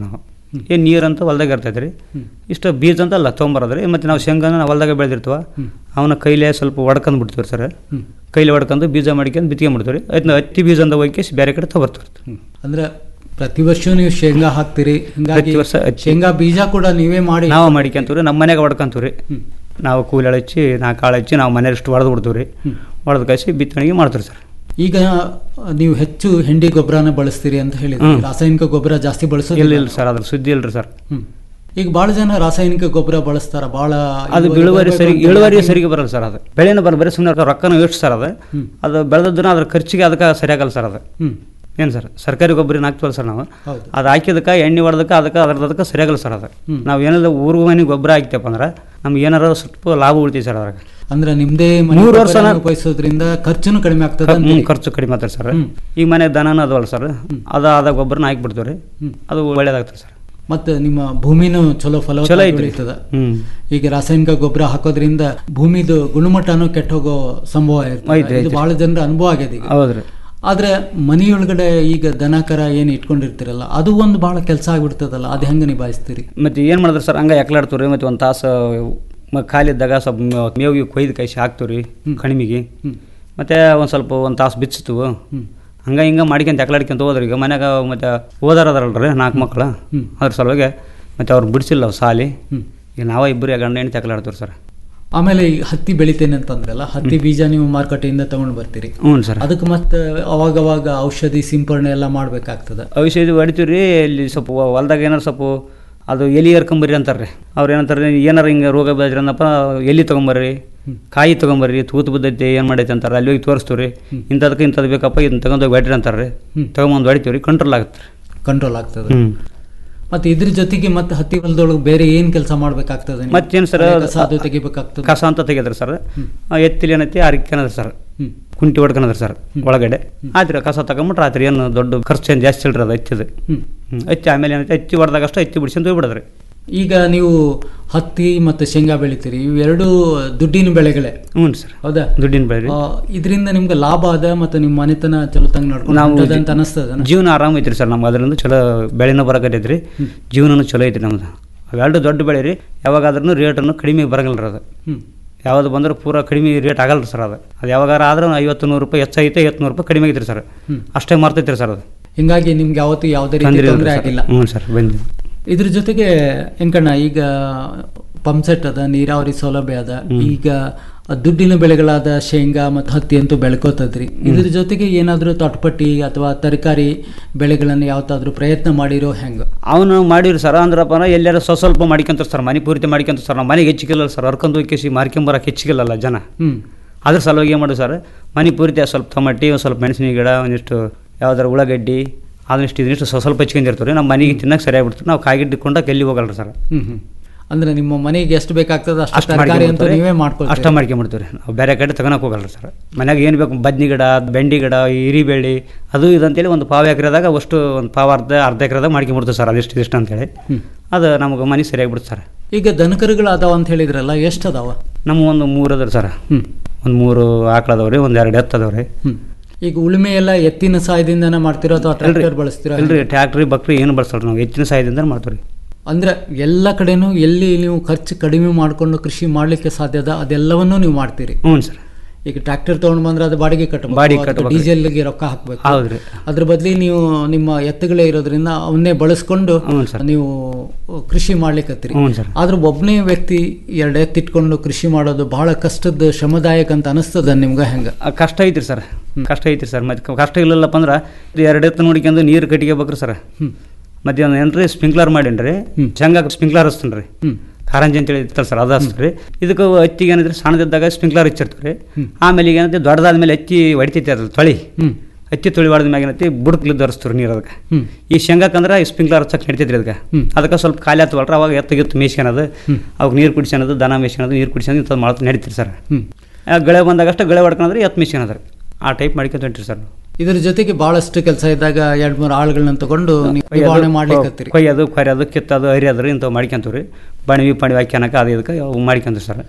ಏನು ನೀರು ಅಂತ ಹೊಲ್ದಾಗ ಇರ್ತೈತೆ ರೀ ಇಷ್ಟು ಬೀಜ ಅಂತ ಅಲ್ಲ ತೊಗೊಂಬರೋದ್ರಿ ಮತ್ತು ನಾವು ಶೇಂಗಾನ ನಾವು ಹೊಲ್ದಾಗ ಬೆಳೆದಿರ್ತೀವ ಅವನ ಕೈಲೇ ಸ್ವಲ್ಪ ಹೊಡ್ಕೊಂಡು ಬಿಡ್ತೀವಿ ಸರ್ ಕೈಲಿ ಹೊಡ್ಕೊಂಡು ಬೀಜ ಮಾಡ್ಕೊಂಡು ಬಿತ್ಕೊಂಡ್ಬಿಡ್ತೀವಿ ರೀ ಅದನ್ನ ಹತ್ತಿ ಬೀಜ ಅಂತ ಹೋಗಿ ಬೇರೆ ಕಡೆ ತೊಗೊಬರ್ತೀವಿ ಅಂದ್ರೆ ಪ್ರತಿ ವರ್ಷ ನೀವು ಶೇಂಗಾ ಹಾಕ್ತೀರಿ ಹಿಂಗಾಗಿ ಪ್ರತಿ ವರ್ಷ ಹಚ್ಚಿ- ಶೇಂಗಾ ಬೀಜ ಕೂಡ ನೀವೇ ಮಾಡಿ ನಾವು ಮಾಡಿಕೊಂತೀವಿ ನಮ್ಮ ಮನೆಗೆ ಹೊಡ್ಕೊಂತೀವಿ ರೀ ನಾವು ಕೂಲಿ ಹಚ್ಚಿ ನಾ ಕಾಳು ಹಚ್ಚಿ ನಾವು ಮನೇಲಿ ಇಷ್ಟು ಹೊಡೆದು ಬಿಡ್ತೀವಿ ರೀ ಹೊಡೆದು ಕಳಿಸಿ ಬಿತ್ತಣಿಗೆ ಮಾಡ್ತೀವಿ ಸರ್ ಈಗ ನೀವು ಹೆಚ್ಚು ಹೆಂಡಿ ಗೊಬ್ಬರನ ಬಳಸ್ತೀರಿ ಅಂತ ಹೇಳಿದ್ರಿ ಹ್ಮ್. ರಾಸಾಯನಿಕ ಗೊಬ್ಬರ ಜಾಸ್ತಿ ಇಲ್ಲ ಬಳಸೋದಿಲ್ಲ ಇಲ್ಲ ಸರ್ ಅದ್ರ ಸುದ್ದಿ ಇಲ್ರಿ ಸರ್ ಹ್ಮ್. ಈಗ ಬಹಳ ಜನ ರಾಸಾಯನಿಕ ಗೊಬ್ಬರ ಬಳಸ್ತಾರ ಬಹಳ ಅದು ಇಳುವರಿ ಇಳುವರಿ ಬರ್ಬೇಕು ಸರಿ ಅಂತ ಇಳುವರಿ ಹೇಳಿ- ಸರಿಗೆ ಬರಲ್ಲ ಸರ್ ಅದು ಬೆಳೆನೂ ಬರಲ್ಲ ಬರೀ ಸುಮ್ಮನೆ ರೊಕ್ಕನೂ ವೇಸ್ಟ್ ಸರ್ ಅದು ಅದು ಬೆಳೆದದ್ದನ್ನ ಅದ್ರ ಖರ್ಚಿಗೆ ಅದಕ್ಕೆ ಸರಿಯಾಗಲ್ಲ ಸರ್ ಅದು ಹ್ಮ್. ಏನು ಸರ್ ಸರ್ಕಾರಿ ಗೊಬ್ಬರ ಏನು ಹಾಕ್ತೀವಲ್ಲ ಸರ್ ನಾವು ಹೌದು. ಅದು ಹಾಕಿದಕ್ಕೆ ಎಣ್ಣೆ ಹೊಡೆದಕ್ಕೆ ಅದಕ್ಕೆ ಅದ್ರದಕ್ಕೆ ಸರಿಯಾಗಲ್ಲ ಸರ್ ಅದು ಹ್ಮ್. ನಾವು ಏನಾದ್ರು ಊರಿಗೂ ಮನೆಗೆ ಗೊಬ್ಬರ ಹಾಕ್ತೇವಪ್ಪ ಅಂದ್ರೆ ನಮ್ಗೆ ಏನಾರ ಸ್ವಲ್ಪ ಲಾಭ ಉಳಿತೀವಿ ಸರ್ ಅದ್ರಾಗ ಅಂದ್ರೆ ನಿಮ್ದೇ ಮನೆ ಮೂರು ಗೊಬ್ಬರನ ವರ್ಷನ- ಉಪಯೋಗಿಸೋದ್ರಿಂದ ಖರ್ಚುನು ಕಡಿಮೆ ಆಗ್ತದೆ ಹ್ಮ್, ಅಂತೀರಿ. ಖರ್ಚು ಕಡಿಮೆ ಆಗ್ತದೆ ಸರ್ ಹ್ಮ್. ಈಗ ಮನೆ ದನನ ಅದವಲ್ಲ ಸರ್ ಅದು ಆದ ಗೊಬ್ಬರನ ಹಾಕ್ಬಿಡ್ತೀವಿ ರೀ ಹ್ಮ್. ಅದು ಒಳ್ಳೇದಾಗ್ತದೆ ಸರ್ ಮತ್ತೆ ನಿಮ್ಮ ಭೂಮಿನೂ ಚಲೋ ಚಲೋ ಫಲವತ್ತಾಗಿ ಐತ್ರಿ. ಬೆಳೀತದ ಹ್ಮ್. ಈಗ ರಾಸಾಯನಿಕ ಗೊಬ್ಬರ ಹಾಕೋದ್ರಿಂದ ಭೂಮಿದು ಗುಣಮಟ್ಟನೂ ಕೆಟ್ಟ ಹೋಗೋ ಸಂಭವ ಇರ್ತದೆ ಐತ್ರಿ, ಇದು ಐತ್ರಿ. ಬಹಳ ಜನರ ಅನುಭವ ಆಗಿದೆ ಈಗ ಹೌದ್ರಿ ಆದ್ರೆ ಮನೆಯೊಳಗಡೆ ಈಗ ದನ ಕರ ಏನು ಇಟ್ಕೊಂಡಿರ್ತೀರಲ್ಲ ಅದು ಒಂದು ಬಹಳ ಕೆಲಸ ಆಗ್ಬಿಡ್ತದಲ್ಲ ಅದು ಹೆಂಗೆ ನಿಭಾಯಿಸ್ತೀರಿ ಮತ್ತು ಏನು ಮಾಡಿದ್ರೆ ಸರ್ ಹಂಗೆ ಎಕ್ಲಾಡ್ತೀವಿ ರೀ ಮತ್ತು ಒಂದು ತಾಸು ಮ- ಖಾಲಿದ್ದಾಗ ಸ್ವಲ್ಪ ಮೇವ್- ಮೇವಿಗೆ ಕೊಯ್ದು ಕೈಸಿ ಹಾಕ್ತೀವಿ ರೀ ಕಣಿಮಿಗೆ ಮತ್ತು ಒಂದು ಸ್ವಲ್ಪ ಒಂದು ತಾಸು ಬಿಚ್ಚಿತು ಹಂಗೆ ಹಿಂಗೆ ಮಾಡ್ಕೊಂತ ಎಕ್ಲಾಡ್ಕೊಂತ ಹೋದ್ರಿ ಈಗ ಮನ್ಯಾಗ ಮತ್ತು ಓದಾರ ಅದಾರಲ್ರಿ ನಾಲ್ಕು ಮಕ್ಕಳು ಅದ್ರ ಸಲುವಾಗಿ ಮತ್ತು ಅವ್ರು ಬಿಡಿಸಿಲ್ಲ ಅವು ಸಾಲಿ ಈಗ ನಾವೇ ಇಬ್ಬರು ಗಂಡ ಹೆಣ್ಣು ಎಕ್ಲಾಡ್ತೀವಿ ಸರ್ ಆಮೇಲೆ ಈ ಹತ್ತಿ ಬೆಳಿತೇನೆ ಅಂತಂದ್ರಲ್ಲ ಹತ್ತಿ ಬೀಜ ನೀವು ಮಾರುಕಟ್ಟೆಯಿಂದ ತಗೊಂಡು ಬರ್ತೀರಿ ಹ್ಞೂ ಸರ್ ಅದಕ್ಕೆ ಮತ್ತೆ ಅವಾಗವಾಗ ಔಷಧಿ ಸಿಂಪರಣೆ ಎಲ್ಲ ಮಾಡ್ಬೇಕಾಗ್ತದ ಔಷಧಿ ಹೊಡಿತೀವಿ ರೀ ಇಲ್ಲಿ ಸ್ವಲ್ಪ ಹೊ- ಹೊಲ್ದಾಗ ಏನಾರು ಸ್ವಲ್ಪ ಅದು ಎಲಿ ಹರ್ಕೊಂಬರ್ರಿ ಅಂತಾರೆ ರೀ ಅವ್ರು ಏನಂತಾರೆ ಏನಾರ ಹಿಂಗೆ ರೋಗ ಬೆಳೆದ್ರಿ ಅಂದಪ್ಪ ಎಲಿ ತೊಗೊಂಬರ್ರಿ ಕಾಯಿ ತೊಗೊಂಬರ್ರಿ ತೂತು ಬಿದ್ದೈತಿ ಏನು ಮಾಡೈತೆ ಅಂತಾರೆ ಅಲ್ಲಿ ಹೋಗಿ ತೋರಿಸ್ತೀವಿ ರೀ ಇಂಥದಕ್ಕೆ ಇಂಥದ್ದು ಬೇಕಪ್ಪ ಇದನ್ನ ತಗೊಂಡೋಗಿ ಹೊಡಿರಿ ಅಂತಾರೆ ರೀ ತೊಗೊಂಬಂದು ಹೊಡಿತೀವಿ ರೀ ಕಂಟ್ರೋಲ್ ಆಗುತ್ತೆ ರೀ ಕಂಟ್ರೋಲ್ ಆಗ್ತದೆ ಹ್ಮ್. ಮತ್ತೆ ಇದ್ರ ಜೊತೆಗೆ ಮತ್ತೆ ಹತ್ತಿ ಹೊಲದೊಳಗೆ ಬೇರೆ ಏನ್ ಕೆಲಸ ಮಾಡ್ಬೇಕಾಗ್ತದೆ ನೀವು? ಮತ್ತೇನು ಸರ್ ಮನೆ ಕಸ ಅದು ತೆಗಿಬೇಕಾಗ್ತದೆ ಕಸ ಅಂತ ತೆಗೆದ್ರಿ ಸರ್ ಆ ಎತ್ತಿಲಿ ಏನೈತಿ ಅರಿಕೆನದ ಸರ್ ಹ್ಮ್. ಕುಂಟಿ ಹೊಡ್ಕೊಳದ್ರಿ ಸರ್ ಒಳಗಡೆ ಆಯ್ತು ಕಸ ತಗೊಂಬಿಟ್ರೆ ಆಯ್ತು ಏನು ದೊಡ್ಡ ಖರ್ಚು ಏನು ಜಾಸ್ತಿ ಇಲ್ರಿ ಅದು ಎತ್ತಿದು ಹ್ಮ್. ಹ್ಮ್. ಎತ್ತಿ ಆಮೇಲೆ ಏನೈತಿ ಎತ್ತಿ ಹೊಡೆದಾಗಷ್ಟು ಎತ್ತಿ ಬಿಡಿಸ್ಕೊಂಡು ಹೋಗ್ಬಿಡದ್ರಿ ಈಗ ನೀವು ಹತ್ತಿ ಮತ್ತು ಶೇಂಗಾ ಬೆಳಿತೀರಿ ಇವೆರಡು ದುಡ್ಡಿನ ಬೆಳೆಗಳೇ ಹ್ಞೂ ಸರ್ ಹೌದಾ ದುಡ್ಡಿನ ಬೆಳೆ ರೀ. ಆ, ಇದರಿಂದ ನಿಮ್ಗೆ ಲಾಭ ಅದ ಮತ್ತು ನಿಮ್ಮ ಮನೆತನ ಚಲೋ ತಂಗ ನಡ್ಕೊಂಡು ನಾವು ಹೊಂಟದ ಅಂತ ಅನಿಸ್ತದ ಜೀವನ ಆರಾಮ ಐತ್ರಿ ಸರ್ ನಮ್ಗೆ ಅದರಿಂದ ಚಲೋ ಬೆಳೆನೂ ಬರಕತ್ತೈತ್ರಿ ಜೀವನನೂ ಚಲೋ ಐತಿ ನಮ್ದು ಅವೆರಡು ದೊಡ್ಡ ಬೆಳೆ ರೀ ಯಾವಾಗಾದ್ರೂ ರೇಟನ್ನು ಕಡಿಮೆ ಬರಂಗಿಲ್ಲ ರೀ ಅದು ಹ್ಮ್. ಯಾವ್ದು ಬಂದ್ರೆ ಪೂರಾ ಕಡಿಮೆ ರೇಟ್ ಆಗಲ್ಲ ಸರ್ ಅದು ಅದು ಯಾವಾಗಾರ ಆದ್ರೆ ಐವತ್ತು ನೂರು ರೂಪಾಯಿ ಹೆಚ್ಚೈತೆ ಐವತ್ತು ನೂರು ರೂಪಾಯಿ ಕಡಿಮೆ ಆಗೈತ್ರಿ ಸರ್ ಹ್ಮ್. ಅಷ್ಟೇ ಮಾರ್ತೈತ್ರಿ ಸರ್ ಅದು ಹಿಂಗಾಗಿ ನಿಮ್ಗೆ ಯಾವತ್ತೂ ಯಾವುದೇ ರೀತಿ ತೊಂದ್ರೆ ತೊಂದರೆ ಇಲ್ರಿ ಸರ್. ಆಗಿಲ್ಲ ಹ್ಞೂ ಸರ್ ಬಂದಿ ಇದ್ರ ಜೊತೆಗೆ ಎಂಕಣ್ಣ ಈಗ ಪಂಪ್ಸೆಟ್ ಅದ ನೀರಾವರಿ ಸೌಲಭ್ಯ ಅದ ಈಗ ದುಡ್ಡಿನ ಬೆಳೆಗಳಾದ ಶೇಂಗಾ ಮತ್ತು ಹತ್ತಿ ಅಂತೂ ಬೆಳ್ಕೋತದ್ರಿ ಇದ್ರ ಜೊತೆಗೆ ಏನಾದರೂ ತೊಟ್ಪಟ್ಟಿ ಅಥವಾ ತರಕಾರಿ ಬೆಳೆಗಳನ್ನು ಯಾವತ್ತಾದ್ರೂ ಪ್ರಯತ್ನ ಮಾಡಿರೋ ಹೆಂಗ ಅವನು ಮಾಡಿರಿ ಸರ್ ಅಂದ್ರಪ್ಪ ಅಂದ್ರೆ ಎಲ್ಲಾರು ಸ್ವ ಸ್ವಲ್ಪ ಮಾಡ್ಕೊಂತಾರೆ ಸರ್ ಮನೆ ಪೂರ್ತಿ ಮಾಡ್ಕೊಂತಾರೆ ಸರ್ ನಾವು ಮನೆಗೆ ಹೆಚ್ಚಿಗಿಲ್ಲ ಸರ್ ಹರ್ಕೊಂಡು ಹೋಗಿ ಮಾರ್ಕೊಂಬರಕ್ಕೆ ಹೆಚ್ಚಿಗಿಲ್ಲಲ್ಲ ಜನ ಹ್ಮ್ ಅದ್ರ ಸಲುವಾಗಿ ಏನು ಮಾಡೋದು ಸರ್ ಮನೆ ಪೂರ್ತಿ ಸ್ವಲ್ಪ ಟೊಮಟಿ ಒಂದು ಸ್ವಲ್ಪ ಮೆಣಸಿನ ಗಿಡ ಒಂದಿಷ್ಟು ಯಾವ್ದಾರ ಉಳ್ಳಾಗಡ್ಡಿ ಅದನ್ನಿಷ್ಟು ಇದನ್ನಿಷ್ಟು ಸ್ವಲ್ಪ ಸ್ವಲ್ಪ ಹಚ್ಕೊಂಡಿರ್ತೀವಿ ನಮ್ಮ ಮನೆಗೆ ತಿನ್ನಕ್ಕೆ ಸರಿಯಾಗ್ಬಿಡ್ತೀವಿ ನಾವು ಕಾಯಿಗಿಟ್ಟು ಕೊಂಡಕ್ಕೆ ಎಲ್ಲಿ ಹೋಗಲ್ಲ ಸರ್ ಹ್ಮ್ ಹ್ಮ್ ಅಂದ್ರೆ ನಿಮ್ಮ ಮನೆಗೆ ಎಷ್ಟು ಬೇಕಾಗ್ತದೆ ಅಷ್ಟು ಅಷ್ಟು ತರಕಾರಿ ಅಂತೂ ಮಾಡ್ಕೊಂಬಿಡ್ತೀವಿ. ನೀವೇ ಅಷ್ಟ ಮಾಡ್ಕೊಳ್ತೀರಿ ಮಾಡ್ಕೊಂಬಿಡ್ತೀವಿ ರೀ ನಾವು ಬೇರೆ ಕಡೆ ತಗೊಳಕ್ ಹೋಗಲ್ಲ ಸರ್ ಮನ್ಯಾಗ ಏನು ಬೇಕು ಬದ್ನಿ ಗಿಡ ಬೆಂಡಿ ಗಿಡ ಹಿರಿಬೇಳಿ ಅದು ಇದು ಅಂತೇಳಿ ಒಂದು ಪಾವು ಎಕರೆದಾಗ ಅಷ್ಟು ಒಂದು ಪಾವು ಅರ್ಧ ಅರ್ಧ ಎಕರೆದಾಗ ಮಾಡ್ಕೊಂಬಿಡ್ತೀವಿ ಸರ್ ಅದಿಷ್ಟು ಇದಿಷ್ಟು ಅಂತೇಳಿ ಹ್ಮ್. ಅದು ನಮಗೆ ಮನೆ ಸರಿಯಾಗ್ಬಿಡುತ್ತೆ ಸರ್ ಈಗ ದನಕರುಗಳು ಅದಾವ ಅಂತ ಹೇಳಿದ್ರಲ್ಲ ಎಷ್ಟು ಅದಾವ ನಮ್ಮ ಒಂದು ಮೂರು ಅದಾವ ಸರ್ ಹ್ಮ್. ಒಂದು ಮೂರು ಆಕಳ ಅದಾವ ರೀ ಒಂದು ಎರಡು ಎತ್ತು ಅದಾವ ರೀ ಹ್ಮ್. ಈಗ ಉಳುಮೆ ಎಲ್ಲ ಎತ್ತಿನ ಸಹಾಯದಿಂದನೇ ಮಾಡ್ತಿರೋ ಅಥವಾ ಟ್ರ್ಯಾಕ್ಟರ್ ಬಳಸ್ತಿರೋ ಇಲ್ರಿ ಟ್ಯಾಕ್ಟ್ರಿ ಬಕ್ರಿ ಏನು ಬಳಸಲ್ಲ ನಾವು ಹೆಚ್ಚಿನ ಸಹಾಯದಿಂದ ಮಾಡ್ತೀವಿ ರೀ ಅಂದ್ರೆ ಎಲ್ಲ ಕಡೆನೂ ಎಲ್ಲಿ ನೀವು ಖರ್ಚು ಕಡಿಮೆ ಮಾಡಿಕೊಂಡು ಕೃಷಿ ಮಾಡ್ಲಿಕ್ಕೆ ಸಾಧ್ಯದ ಅದೆಲ್ಲವನ್ನೂ ನೀವು ಮಾಡ್ತೀರಿ ಹ್ಞೂ ಸರ್ ಈಗ ಟ್ರ್ಯಾಕ್ಟರ್ ತಗೊಂಡ್ ಬಂದ್ರೆ ಅದು ಬಾಡಿಗೆ ಕಟ್ಟಬೇಕು ಬಾಡಿಗೆ ಅಥವಾ ಕಟ್ಬೇಕು. ಡೀಸೆಲ್ಗೆ ರೊಕ್ಕ ಹಾಕ್ಬೇಕು ಹೌದ್ರಿ. ಅದ್ರ ಬದಲಿ ನೀವು ನಿಮ್ಮ ಎತ್ತುಗಳೇ ಇರೋದ್ರಿಂದ ಅವನ್ನೇ ಬಳಸ್ಕೊಂಡು ನೀವು ಕೃಷಿ ಮಾಡ್ಲಿಕ್ಕತ್ತೀರಿ ಹ್ಞೂ ಸರ್. ಆದ್ರೆ ಒಬ್ಬನೇ ವ್ಯಕ್ತಿ ಎರಡು ಎತ್ತಿಟ್ಕೊಂಡು ಕೃಷಿ ಮಾಡೋದು ಬಹಳ ಕಷ್ಟದ ಶ್ರಮದಾಯಕ ಅಂತ ಅನಿಸ್ತದ ನಿಮ್ಗೆ ಹೆಂಗ ಆ, ಕಷ್ಟ ಐತ್ರಿ ಸರ್ ಕಷ್ಟ ಐತ್ರಿ ಸರ್ ಮತ್ತೆ ಕಷ್ಟ ಇಲ್ಲಲ್ಲಪ್ಪ ಅಂದ್ರೆ ಎರಡು ಎತ್ತು ನೋಡ್ಕೊಂಡು ನೀರು ಕಟ್ಟಿಗೆಬೇಕ್ರಿ ಸರ್ ಹ್ಮ್. ಮತ್ತೆ ಒಂದು ಏನ್ರಿ ಸ್ಪ್ರಿಂಕ್ಲರ್ ಮಾಡೀನಿ ಶೇಂಗಾಗ ಸ್ಪ್ರಿಂಕ್ಲರ್ ಹಚ್ತೀನಿ ರೀ ಹ್ಮ್. ಕಾರಂಜಿ ಅಂತೇಳಿ ಇರ್ತಲ್ಲ ಸರ್ ಅದು ಹಚ್ತೀನಿ ರೀ ಇದಕ್ಕೆ ಹತ್ತಿಗೆ ಏನಂದ್ರೆ ಸಣ್ಣದಿದ್ದಾಗ ಸ್ಪ್ರಿಂಕ್ಲರ್ ಹಚ್ಚಿರ್ತೀವಿ ರೀ ಆಮೇಲೆ ಈಗ ಏನಂತೆ ದೊಡ್ಡದಾದ್ಮೇಲೆ ಹತ್ತಿ ಹೊಡಿತೈತಿ ಅದ್ರ ತೊಳಿ ಹ್ಮ್. ಹತ್ತಿ ತೊಳಿ ಹೊಡೆದ ಮ್ಯಾಗ ಏನೈತಿ ಬುಡಕ್ಲಿದ್ದು ಹರಿಸ್ತೀವಿ ನೀರು ಅದಕ್ಕೆ ಹ್ಮ್. ಈ ಶೇಂಗಾಕಂದ್ರೆ ಸ್ಪ್ರಿಂಕ್ಲರ್ ಹಚ್ಚಕ್ಕೆ ನಡಿತೈತ್ರಿ ಅದಕ್ಕೆ ಹ್ಮ್. ಅದಕ್ಕೆ ಸ್ವಲ್ಪ ಖಾಲಿ ಆತವಲ್ರಿ ಅವಾಗ ಎತ್ತಗಿತ್ತು ಮೇಯ್ಸ್ಕೊಳೋದು ಅವಾಗ ನೀರು ಕುಡಿಸ್ಕೊಳೋದು ದನ ಮೇಯ್ಸ್ಕೊಳೋದು ನೀರು ಕುಡಿಸ್ಕೊಂಡು ಇಂಥದ್ದು ಮಾಡ್ತಾ ನಡೀತೀರಿ ಸರ್ ಹ್ಮ್. ಆ ಗಳೆ ಬಂದಾಗಷ್ಟು ಗಳೆ ಹೊಡ್ಕೊಂಡ್ರೆ ಎತ್ತು ಮೇಯ್ಸ್ಕೊಳೋದ್ರಿ ಆ ಟೈಪ್ ಮಾಡ್ಕೊಂತ ಹೊಂಟ್ರಿ ಸರ್ ಇದ್ರ ಜೊತೆಗೆ ಬಹಳಷ್ಟು ಕೆಲಸ ಇದ್ದಾಗ ಎರಡ್ ಮೂರು ಆಳುಗಳನ್ನ ತಗೊಂಡು ನೀವು ನಿರ್ವಹಣೆ ಮಾಡ್ಲಿಕ್ಕತ್ತೀರಿ ಕೊಯ್ಯೋದು ಕೊಯ್ಯೋದು ಕಿತ್ತೋದು ಹರಿಯೋದು ಇಂಥವು ಮಾಡ್ಕೊಂತೀವಿ ರೀ ಬಣವಿ ಪಣವಿ ಹಾಕ್ಯನಕ ಅದು ಇದಕ್ಕೆ ಅವು ಮಾಡ್ಕೊಂತೀವಿ ಸರ್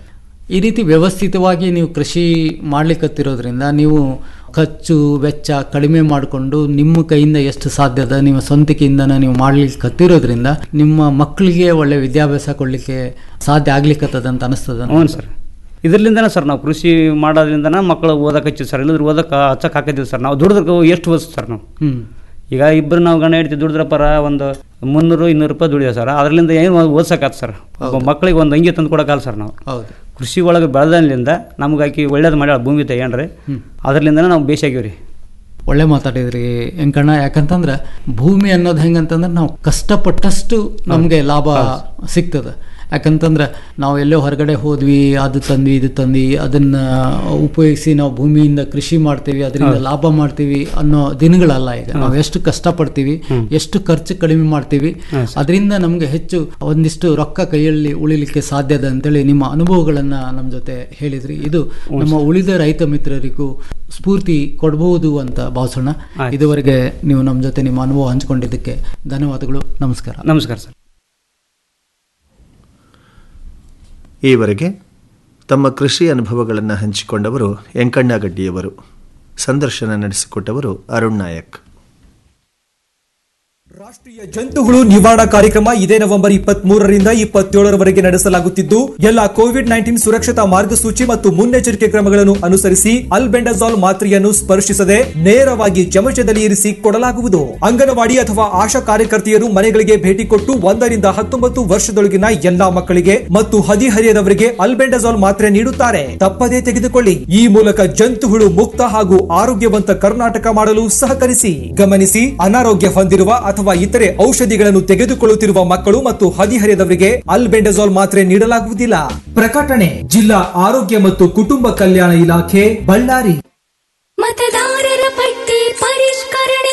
ಈ ರೀತಿ ವ್ಯವಸ್ಥಿತವಾಗಿ ನೀವು ಕೃಷಿ ಮಾಡ್ಲಿಕ್ಕತ್ತಿರೋದ್ರಿಂದ ನೀವು ಖರ್ಚು ವೆಚ್ಚ ಕಡಿಮೆ ಮಾಡಿಕೊಂಡು ನಿಮ್ಮ ಕೈಯಿಂದ ಎಷ್ಟು ಸಾಧ್ಯದ ನಿಮ್ಮ ಸ್ವಂತಿಕೆಯಿಂದನ ನೀವು ಮಾಡ್ಲಿಕ್ಕೆ ಕತ್ತಿರೋದ್ರಿಂದ ನಿಮ್ಮ ಮಕ್ಕಳಿಗೆ ಒಳ್ಳೆ ವಿದ್ಯಾಭ್ಯಾಸ ಕೊಡ್ಲಿಕ್ಕೆ ಸಾಧ್ಯ ಆಗ್ಲಿಕ್ಕತ್ತದ ಅಂತ ಅನಿಸ್ತದ ಹ್ಞೂ ಸರ್ ಇದರ್ಲಿಂದನೇ ಸರ್ ನಾವು ಕೃಷಿ ಮಾಡೋದ್ರಿಂದನೇ ಮಕ್ಕಳು ಓದಕ್ಕೆ ಹಚ್ಚಿ ಸರ್ ಇಲ್ಲದ್ರೆ ಓದಕ್ಕೆ ಹಚ್ಚಕ್ಕೆ ಹಾಕಿದ್ದೀವಿ ಸರ್ ನಾವು ದುಡಿದ್ರೆ ಎಷ್ಟು ಓದಿಸ್ ಸರ್ ನಾವು ಹ್ಮ್ ಈಗ ಇಬ್ಬರು ನಾವು ಗಂಡ ಹೆಂಡ್ತಿ ದುಡಿದ್ರ ಪರ ಒಂದು ಮುನ್ನೂರು ಇನ್ನೂರು ರೂಪಾಯಿ ದುಡಿಯೋ ಸರ್ ಅದರಿಂದ ಏನು ಓದ್ಸಕ್ಕಾತ ಸರ್ ಒಬ್ಬ ಮಕ್ಕಳಿಗೆ ಒಂದು ಅಂಗಿ ತಂದು ಕೊಡೋಕ್ಕಲ್ಲ ಸರ್ ನಾವು ಹೌದು ಕೃಷಿ ಒಳಗೆ ಬೆಳೆದ್ರಿಂದ ನಮ್ಗೆ ಆಕಿ ಒಳ್ಳೇದು ಮಾಡ್ಯಾಳ ಭೂಮಿ ತೆಗ್ಯಾಣ್ರಿ ಅದರ್ಲಿಂದನೇ ನಾವು ಬೇಸಾಗಿವ್ರಿ ಒಳ್ಳೆ ಮಾತಾಡಿದ್ರಿ ವೆಂಕಣ್ಣ ಯಾಕಂತಂದ್ರೆ ಭೂಮಿ ಅನ್ನೋದು ಹೆಂಗಂತಂದ್ರೆ ನಾವು ಕಷ್ಟಪಟ್ಟಷ್ಟು ನಮಗೆ ಲಾಭ ಸಿಗ್ತದೆ ಯಾಕಂತಂದ್ರೆ ನಾವು ಎಲ್ಲೋ ಹೊರಗಡೆ ಹೋದ್ವಿ ಅದು ತಂದ್ವಿ ಇದು ತಂದ್ವಿ ಅದನ್ನ ಉಪಯೋಗಿಸಿ ನಾವು ಭೂಮಿಯಿಂದ ಕೃಷಿ ಮಾಡ್ತೀವಿ ಅದರಿಂದ ಹೌದು. ಲಾಭ ಮಾಡ್ತೀವಿ ಅನ್ನೋ ದಿನಗಳಲ್ಲ ಈಗ ನಾವು ಎಷ್ಟು ಕಷ್ಟಪಡ್ತೀವಿ ಎಷ್ಟು ಖರ್ಚು ಕಡಿಮೆ ಮಾಡ್ತೀವಿ ಅದರಿಂದ ನಮಗೆ ಹೆಚ್ಚು ಒಂದಿಷ್ಟು ರೊಕ್ಕ ಕೈಯಲ್ಲಿ ಉಳಿಲಿಕ್ಕೆ ಸಾಧ್ಯದ ಅಂತೇಳಿ ನಿಮ್ಮ ಅನುಭವಗಳನ್ನ ನಮ್ಮ ಜೊತೆ ಹೇಳಿದ್ರಿ ಇದು ನಮ್ಮ ಉಳಿದ ರೈತ ಮಿತ್ರರಿಗೂ ಸ್ಫೂರ್ತಿ ಕೊಡಬಹುದು ಅಂತ ಭಾವಿಸೋಣ ಇದುವರೆಗೆ ನೀವು ನಮ್ಮ ಜೊತೆ ನಿಮ್ಮ ಅನುಭವ ಹಂಚಿಕೊಂಡಿದ್ದಕ್ಕೆ ಧನ್ಯವಾದಗಳು ನಮಸ್ಕಾರ ನಮಸ್ಕಾರ ಸರ್ ಈವರೆಗೆ ತಮ್ಮ ಕೃಷಿ ಅನುಭವಗಳನ್ನು ಹಂಚಿಕೊಂಡವರು ಎಂಕಣ್ಣಗಡ್ಡಿಯವರು ಸಂದರ್ಶನ ನಡೆಸಿಕೊಟ್ಟವರು ಅರುಣ್ ನಾಯಕ್ ರಾಷ್ಟ್ರೀಯ ಜಂತುಹುಳು ನಿವಾರಣಾ ಕಾರ್ಯಕ್ರಮ ಇದೇ ನವೆಂಬರ್ ಇಪ್ಪತ್ತ್ ಮೂರರಿಂದ ಇಪ್ಪತ್ತೇಳರವರೆಗೆ ನಡೆಸಲಾಗುತ್ತಿದ್ದು ಎಲ್ಲ ಕೋವಿಡ್ ನೈನ್ಟೀನ್ ಸುರಕ್ಷತಾ ಮಾರ್ಗಸೂಚಿ ಮತ್ತು ಮುನ್ನೆಚ್ಚರಿಕೆ ಕ್ರಮಗಳನ್ನು ಅನುಸರಿಸಿ ಅಲ್ಬೆಂಡಜಾಲ್ ಮಾತ್ರೆಯನ್ನು ಸ್ಪರ್ಶಿಸದೆ ನೇರವಾಗಿ ಚಮಚದಲ್ಲಿ ಇರಿಸಿ ಕೊಡಲಾಗುವುದು ಅಂಗನವಾಡಿ ಅಥವಾ ಆಶಾ ಕಾರ್ಯಕರ್ತೆಯರು ಮನೆಗಳಿಗೆ ಭೇಟಿ ಕೊಟ್ಟು ಒಂದರಿಂದ ಹತ್ತೊಂಬತ್ತು ವರ್ಷದೊಳಗಿನ ಎಲ್ಲಾ ಮಕ್ಕಳಿಗೆ ಮತ್ತು ಹದಿಹರಿಯದವರಿಗೆ ಅಲ್ಬೆಂಡಜಾಲ್ ಮಾತ್ರೆ ನೀಡುತ್ತಾರೆ ತಪ್ಪದೇ ತೆಗೆದುಕೊಳ್ಳಿ ಈ ಮೂಲಕ ಜಂತುಹುಳು ಮುಕ್ತ ಹಾಗೂ ಆರೋಗ್ಯವಂತ ಕರ್ನಾಟಕ ಮಾಡಲು ಸಹಕರಿಸಿ ಗಮನಿಸಿ ಅನಾರೋಗ್ಯ ಹೊಂದಿರುವ ಅಥವಾ ಇತರೆ ಔಷಧಿಗಳನ್ನು ತೆಗೆದುಕೊಳ್ಳುತ್ತಿರುವ ಮಕ್ಕಳು ಮತ್ತು ಹದಿಹರೆಯದವರಿಗೆ ಅಲ್ಬೆಂಡಜಾಲ್ ಮಾತ್ರೆ ನೀಡಲಾಗುವುದಿಲ್ಲ ಪ್ರಕಟಣೆ ಜಿಲ್ಲಾ ಆರೋಗ್ಯ ಮತ್ತು ಕುಟುಂಬ ಕಲ್ಯಾಣ ಇಲಾಖೆ ಬಳ್ಳಾರಿ ಮತದಾರರ ಪಟ್ಟಿ ಪರಿಷ್ಕರಣೆ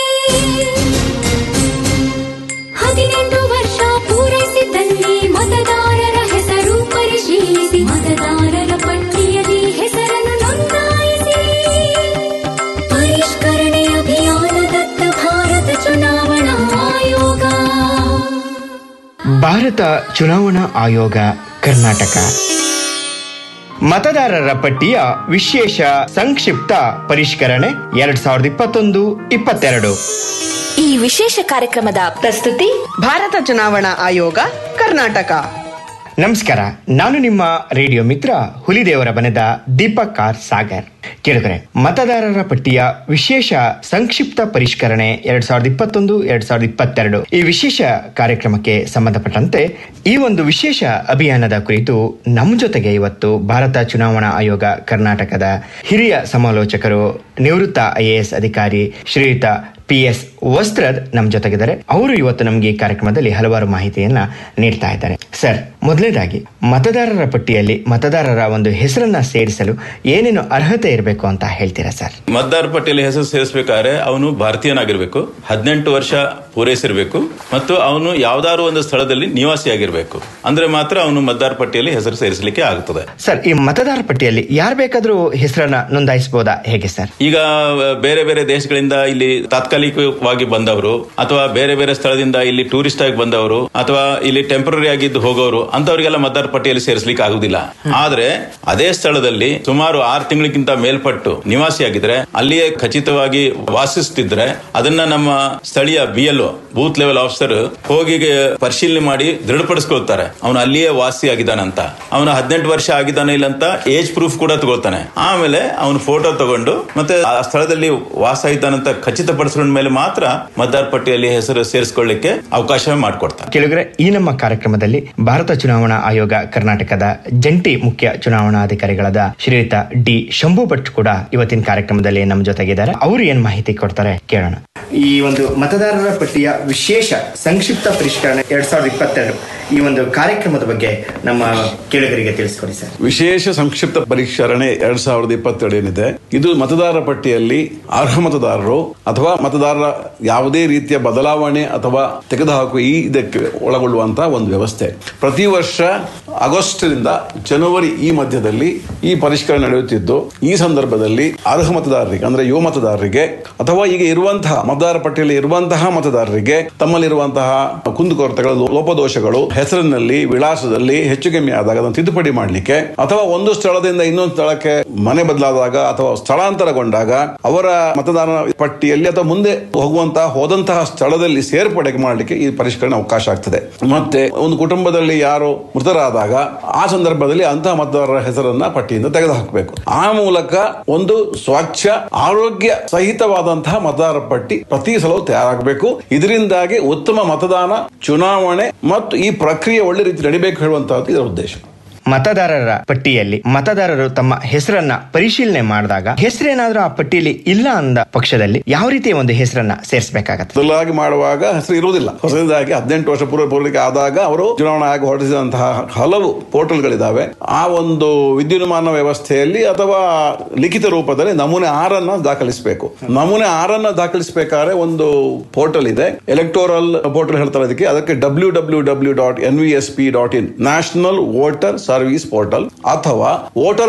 ಹದಿನೆಂಟು ವರ್ಷ ಪೂರೈಸಿದಲ್ಲಿ ಮತದಾರರ ಹೆಸರು ಪರಿಶೀಲಿಸಿ ಮತದಾರರ ಪಟ್ಟಿಯಲ್ಲಿ ಹೆಸರನ್ನು ನೋಂದಾಯಿಸಿ ಪರಿಷ್ಕರಣೆ ಅಭಿಯಾನದತ್ತ ಭಾರತ ಚುನಾವಣಾ ಆಯೋಗ ಭಾರತ ಚುನಾವಣಾ ಆಯೋಗ ಕರ್ನಾಟಕ ಮತದಾರರ ಪಟ್ಟಿಯ ವಿಶೇಷ ಸಂಕ್ಷಿಪ್ತ ಪರಿಷ್ಕರಣೆ ಎರಡ್ ಸಾವಿರದ ಇಪ್ಪತ್ತೊಂದು ಇಪ್ಪತ್ತೆರಡು ಈ ವಿಶೇಷ ಕಾರ್ಯಕ್ರಮದ ಪ್ರಸ್ತುತಿ ಭಾರತ ಚುನಾವಣಾ ಆಯೋಗ ಕರ್ನಾಟಕ ನಮಸ್ಕಾರ ನಾನು ನಿಮ್ಮ ರೇಡಿಯೋ ಮಿತ್ರ ಹುಲಿದೇವರ ಬನದ ದೀಪಕ್ ಆರ್ ಸಾಗರ್ ಕೇಳಿದರೆ ಮತದಾರರ ಪಟ್ಟಿಯ ವಿಶೇಷ ಸಂಕ್ಷಿಪ್ತ ಪರಿಷ್ಕರಣೆ ಎರಡ್ ಸಾವಿರದ ಇಪ್ಪತ್ತೊಂದು ಎರಡ್ ಸಾವಿರದ ಇಪ್ಪತ್ತೆರಡು ಈ ವಿಶೇಷ ಕಾರ್ಯಕ್ರಮಕ್ಕೆ ಸಂಬಂಧಪಟ್ಟಂತೆ ಈ ಒಂದು ವಿಶೇಷ ಅಭಿಯಾನದ ಕುರಿತು ನಮ್ಮ ಜೊತೆಗೆ ಇವತ್ತು ಭಾರತ ಚುನಾವಣಾ ಆಯೋಗ ಕರ್ನಾಟಕದ ಹಿರಿಯ ಸಮಾಲೋಚಕರು ನಿವೃತ್ತ ಐಎಎಸ್ ಅಧಿಕಾರಿ ಶ್ರೀಯುತ ಪಿ ಎಸ್ ವಸ್ತ್ರದ್ ನಮ್ಮ ಜೊತೆಗಿದ್ದಾರೆ ಅವರು ಇವತ್ತು ನಮಗೆ ಈ ಕಾರ್ಯಕ್ರಮದಲ್ಲಿ ಹಲವಾರು ಮಾಹಿತಿಯನ್ನ ನೀಡ್ತಾ ಇದ್ದಾರೆ ಸರ್ ಮೊದಲನೇದಾಗಿ ಮತದಾರರ ಪಟ್ಟಿಯಲ್ಲಿ ಮತದಾರರ ಒಂದು ಹೆಸರನ್ನ ಸೇರಿಸಲು ಏನೇನು ಅರ್ಹತೆ ಇರಬೇಕು ಅಂತ ಹೇಳ್ತೀರಾ ಸರ್ ಮತದಾರ ಪಟ್ಟಿಯಲ್ಲಿ ಹೆಸರು ಸೇರಿಸಬೇಕಾದ್ರೆ ಅವನು ಭಾರತೀಯನಾಗಿರ್ಬೇಕು ಹದಿನೆಂಟು ವರ್ಷ ಪೂರೈಸಿರ್ಬೇಕು ಮತ್ತು ಅವನು ಯಾವ್ದಾದ್ರು ಒಂದು ಸ್ಥಳದಲ್ಲಿ ನಿವಾಸಿಯಾಗಿರ್ಬೇಕು ಅಂದ್ರೆ ಮಾತ್ರ ಅವನು ಮತದಾರ ಪಟ್ಟಿಯಲ್ಲಿ ಹೆಸರು ಸೇರಿಸಲಿಕ್ಕೆ ಆಗುತ್ತದೆ ಸರ್ ಈ ಮತದಾರ ಪಟ್ಟಿಯಲ್ಲಿ ಯಾರು ಬೇಕಾದ್ರೂ ಹೆಸರನ್ನ ನೋಂದಾಯಿಸಬಹುದಾ ಹೇಗೆ ಸರ್ ಈಗ ಬೇರೆ ಬೇರೆ ದೇಶಗಳಿಂದ ಇಲ್ಲಿ ತಾತ್ಕಾಲಿಕವಾಗಿ ಬಂದವರು ಅಥವಾ ಬೇರೆ ಬೇರೆ ಸ್ಥಳದಿಂದ ಇಲ್ಲಿ ಟೂರಿಸ್ಟ್ ಆಗಿ ಬಂದವರು ಅಥವಾ ಇಲ್ಲಿ ಟೆಂಪರರಿ ಆಗಿದ್ದು ಹೋಗೋರು ಅಂತವರಿಗೆಲ್ಲ ಮತದಾರ ಪಟ್ಟಿಯಲ್ಲಿ ಸೇರಿಸಲಿಕ್ಕೆ ಆಗುದಿಲ್ಲ ಆದ್ರೆ ಅದೇ ಸ್ಥಳದಲ್ಲಿ ಸುಮಾರು ಆರು ತಿಂಗಳಿಗಿಂತ ಮೇಲ್ಪಟ್ಟು ನಿವಾಸಿಯಾಗಿದ್ರೆ ಅಲ್ಲಿಯೇ ಖಚಿತವಾಗಿ ವಾಸಿಸುತ್ತಿದ್ರೆ ಅದನ್ನ ನಮ್ಮ ಸ್ಥಳೀಯ B L booth level officer ಹೋಗಿ ಪರಿಶೀಲನೆ ಮಾಡಿ ದೃಢಪಡಿಸ್ಕೊಳ್ತಾರೆ ಅವನು ಅಲ್ಲಿಯೇ ವಾಸಿ ಆಗಿದ್ದಾನಂತ ಅವನು ಹದಿನೆಂಟು ವರ್ಷ ಆಗಿದ್ದಾನೆ ಇಲ್ಲ ಅಂತ ಏಜ್ ಪ್ರೂಫ್ ಕೂಡ ತಗೊಳ್ತಾನೆ ಆಮೇಲೆ ಅವನು ಫೋಟೋ ತಗೊಂಡು ಮತ್ತೆ ಆ ಸ್ಥಳದಲ್ಲಿ ವಾಸ ಇದ್ದಾನಂತ ಖಚಿತಪಡಿಸ್ಕೊಂಡ ಮೇಲೆ ಮಾತ್ರ ಮತದಾರ ಪಟ್ಟಿಯಲ್ಲಿ ಹೆಸರು ಸೇರಿಸಿಕೊಳ್ಳಿಕ್ಕೆ ಅವಕಾಶ ಮಾಡಿಕೊಡ್ತಾರೆ ಕೇಳಿದ್ರೆ ಈ ನಮ್ಮ ಕಾರ್ಯಕ್ರಮದಲ್ಲಿ ಭಾರತ ಚುನಾವಣಾ ಆಯೋಗ ಕರ್ನಾಟಕದ ಜಂಟಿ ಮುಖ್ಯ ಚುನಾವಣಾಧಿಕಾರಿಗಳಾದ ಶ್ರೀಯುತ ಡಿ ಶಂಭು ಭಟ್ ಕೂಡ ಇವತ್ತಿನ ಕಾರ್ಯಕ್ರಮದಲ್ಲಿ ನಮ್ಮ ಜೊತೆಗಿದ್ದಾರೆ ಅವರು ಏನ್ ಮಾಹಿತಿ ಕೊಡ್ತಾರೆ ಕೇಳೋಣ ಈ ಒಂದು ಮತದಾರರ ಪಟ್ಟಿಯ ವಿಶೇಷ ಸಂಕ್ಷಿಪ್ತ ಪರಿಷ್ಕರಣೆ ಎರಡ್ ಸಾವಿರದ ಇಪ್ಪತ್ತೆರಡು ಈ ಒಂದು ಕಾರ್ಯಕ್ರಮದ ಬಗ್ಗೆ ನಮ್ಮ ಕೇಳುಗರಿಗೆ ತಿಳಿಸ್ಕೊಡಿ ಸರ್ ವಿಶೇಷ ಸಂಕ್ಷಿಪ್ತ ಪರಿಷ್ಕರಣೆ ಎರಡ್ ಸಾವಿರದ ಇಪ್ಪತ್ತೆರಡು ಏನಿದೆ ಇದು ಮತದಾರರ ಪಟ್ಟಿಯಲ್ಲಿ ಅರ್ಹ ಮತದಾರರು ಅಥವಾ ಮತದಾರರ ಯಾವುದೇ ರೀತಿಯ ಬದಲಾವಣೆ ಅಥವಾ ತೆಗೆದುಹಾಕುವ ಈ ಇದಕ್ಕೆ ಒಳಗೊಳ್ಳುವಂತಹ ಒಂದು ವ್ಯವಸ್ಥೆ ಪ್ರತಿ ವರ್ಷ ಆಗಸ್ಟ್ನಿಂದ ಜನವರಿ ಈ ಮಧ್ಯದಲ್ಲಿ ಈ ಪರಿಷ್ಕರಣೆ ನಡೆಯುತ್ತಿದ್ದು ಈ ಸಂದರ್ಭದಲ್ಲಿ ಅರ್ಹ ಮತದಾರರಿಗೆ ಅಂದ್ರೆ ಯುವ ಮತದಾರರಿಗೆ ಅಥವಾ ಈಗ ಇರುವಂತಹ ಮತದಾರ ಪಟ್ಟಿಯಲ್ಲಿ ಇರುವಂತಹ ಮತದಾರರಿಗೆ ತಮ್ಮಲ್ಲಿರುವಂತಹ ಕುಂದುಕೊರತೆಗಳು ಲೋಪದೋಷಗಳು ಹೆಸರಿನಲ್ಲಿ ವಿಳಾಸದಲ್ಲಿ ಹೆಚ್ಚು ಕಮ್ಮಿ ಆದಾಗ ಅದನ್ನು ತಿದ್ದುಪಡಿ ಮಾಡಲಿಕ್ಕೆ ಅಥವಾ ಒಂದು ಸ್ಥಳದಿಂದ ಇನ್ನೊಂದು ಸ್ಥಳಕ್ಕೆ ಮನೆ ಬದಲಾದಾಗ ಅಥವಾ ಸ್ಥಳಾಂತರಗೊಂಡಾಗ ಅವರ ಮತದಾರ ಪಟ್ಟಿಯಲ್ಲಿ ಅಥವಾ ಮುಂದೆ ಹೋಗುವಂತಹ ಹೋದಂತಹ ಸ್ಥಳದಲ್ಲಿ ಸೇರ್ಪಡೆ ಮಾಡಲಿಕ್ಕೆ ಈ ಪರಿಷ್ಕರಣೆ ಅವಕಾಶ ಆಗ್ತದೆ ಮತ್ತೆ ಒಂದು ಕುಟುಂಬದಲ್ಲಿ ಯಾರು ಮೃತರಾದಾಗ ಆ ಸಂದರ್ಭದಲ್ಲಿ ಅಂತಹ ಮತದಾರರ ಹೆಸರನ್ನ ಪಟ್ಟಿಯಿಂದ ತೆಗೆದುಹಾಕಬೇಕು ಆ ಮೂಲಕ ಒಂದು ಸ್ವಚ್ಛ ಆರೋಗ್ಯ ಸಹಿತವಾದಂತಹ ಮತದಾರರ ಪಟ್ಟಿ ಪ್ರತಿ ಸಲವೂ ತಯಾರಾಗಬೇಕು ಇದರಿಂದಾಗಿ ಉತ್ತಮ ಮತದಾನ ಚುನಾವಣೆ ಮತ್ತು ಈ ಪ್ರಕ್ರಿಯೆ ಒಳ್ಳೆ ರೀತಿ ನಡಿಬೇಕು ಹೇಳುವಂತಹದ್ದು ಇದರ ಉದ್ದೇಶ ಮತದಾರರ ಪಟ್ಟಿಯಲ್ಲಿ ಮತದಾರರು ತಮ್ಮ ಹೆಸರನ್ನ ಪರಿಶೀಲನೆ ಮಾಡಿದಾಗ ಹೆಸರೇನಾದ್ರೂ ಆ ಪಟ್ಟಿಯಲ್ಲಿ ಇಲ್ಲ ಅಂದ ಪಕ್ಷದಲ್ಲಿ ಯಾವ ರೀತಿಯ ಒಂದು ಹೆಸರನ್ನ ಸೇರಿಸಬೇಕಾಗತ್ತೆ ಬದಲಾಗಿ ಮಾಡುವಾಗ ಹೆಸರು ಇರುವುದಿಲ್ಲ ಹೊಸದಾಗಿ ಹದಿನೆಂಟು ವರ್ಷ ಪೂರ್ವ ಪೂರ್ವಕ್ಕೆ ಆದಾಗ ಅವರು ಚುನಾವಣಾ ಆಯೋಗ ಹೊರಡಿಸಿದಂತಹ ಹಲವು ಪೋರ್ಟಲ್ಗಳಿದ್ದಾವೆ ಆ ಒಂದು ವಿದ್ಯುನ್ಮಾನ ವ್ಯವಸ್ಥೆಯಲ್ಲಿ ಅಥವಾ ಲಿಖಿತ ರೂಪದಲ್ಲಿ ನಮೂನೆ ಆರನ್ನ ದಾಖಲಿಸಬೇಕು ನಮೂನೆ ಆರನ್ನ ದಾಖಲಿಸಬೇಕಾದ್ರೆ ಒಂದು ಪೋರ್ಟಲ್ ಇದೆ ಎಲೆಕ್ಟೋರಲ್ ಪೋರ್ಟಲ್ ಹೇಳ್ತಾರೆ ಅದಕ್ಕೆ ಅದಕ್ಕೆ W W W dot N V S P dot in national voter service portal ಅಥವಾ ವೋಟರ್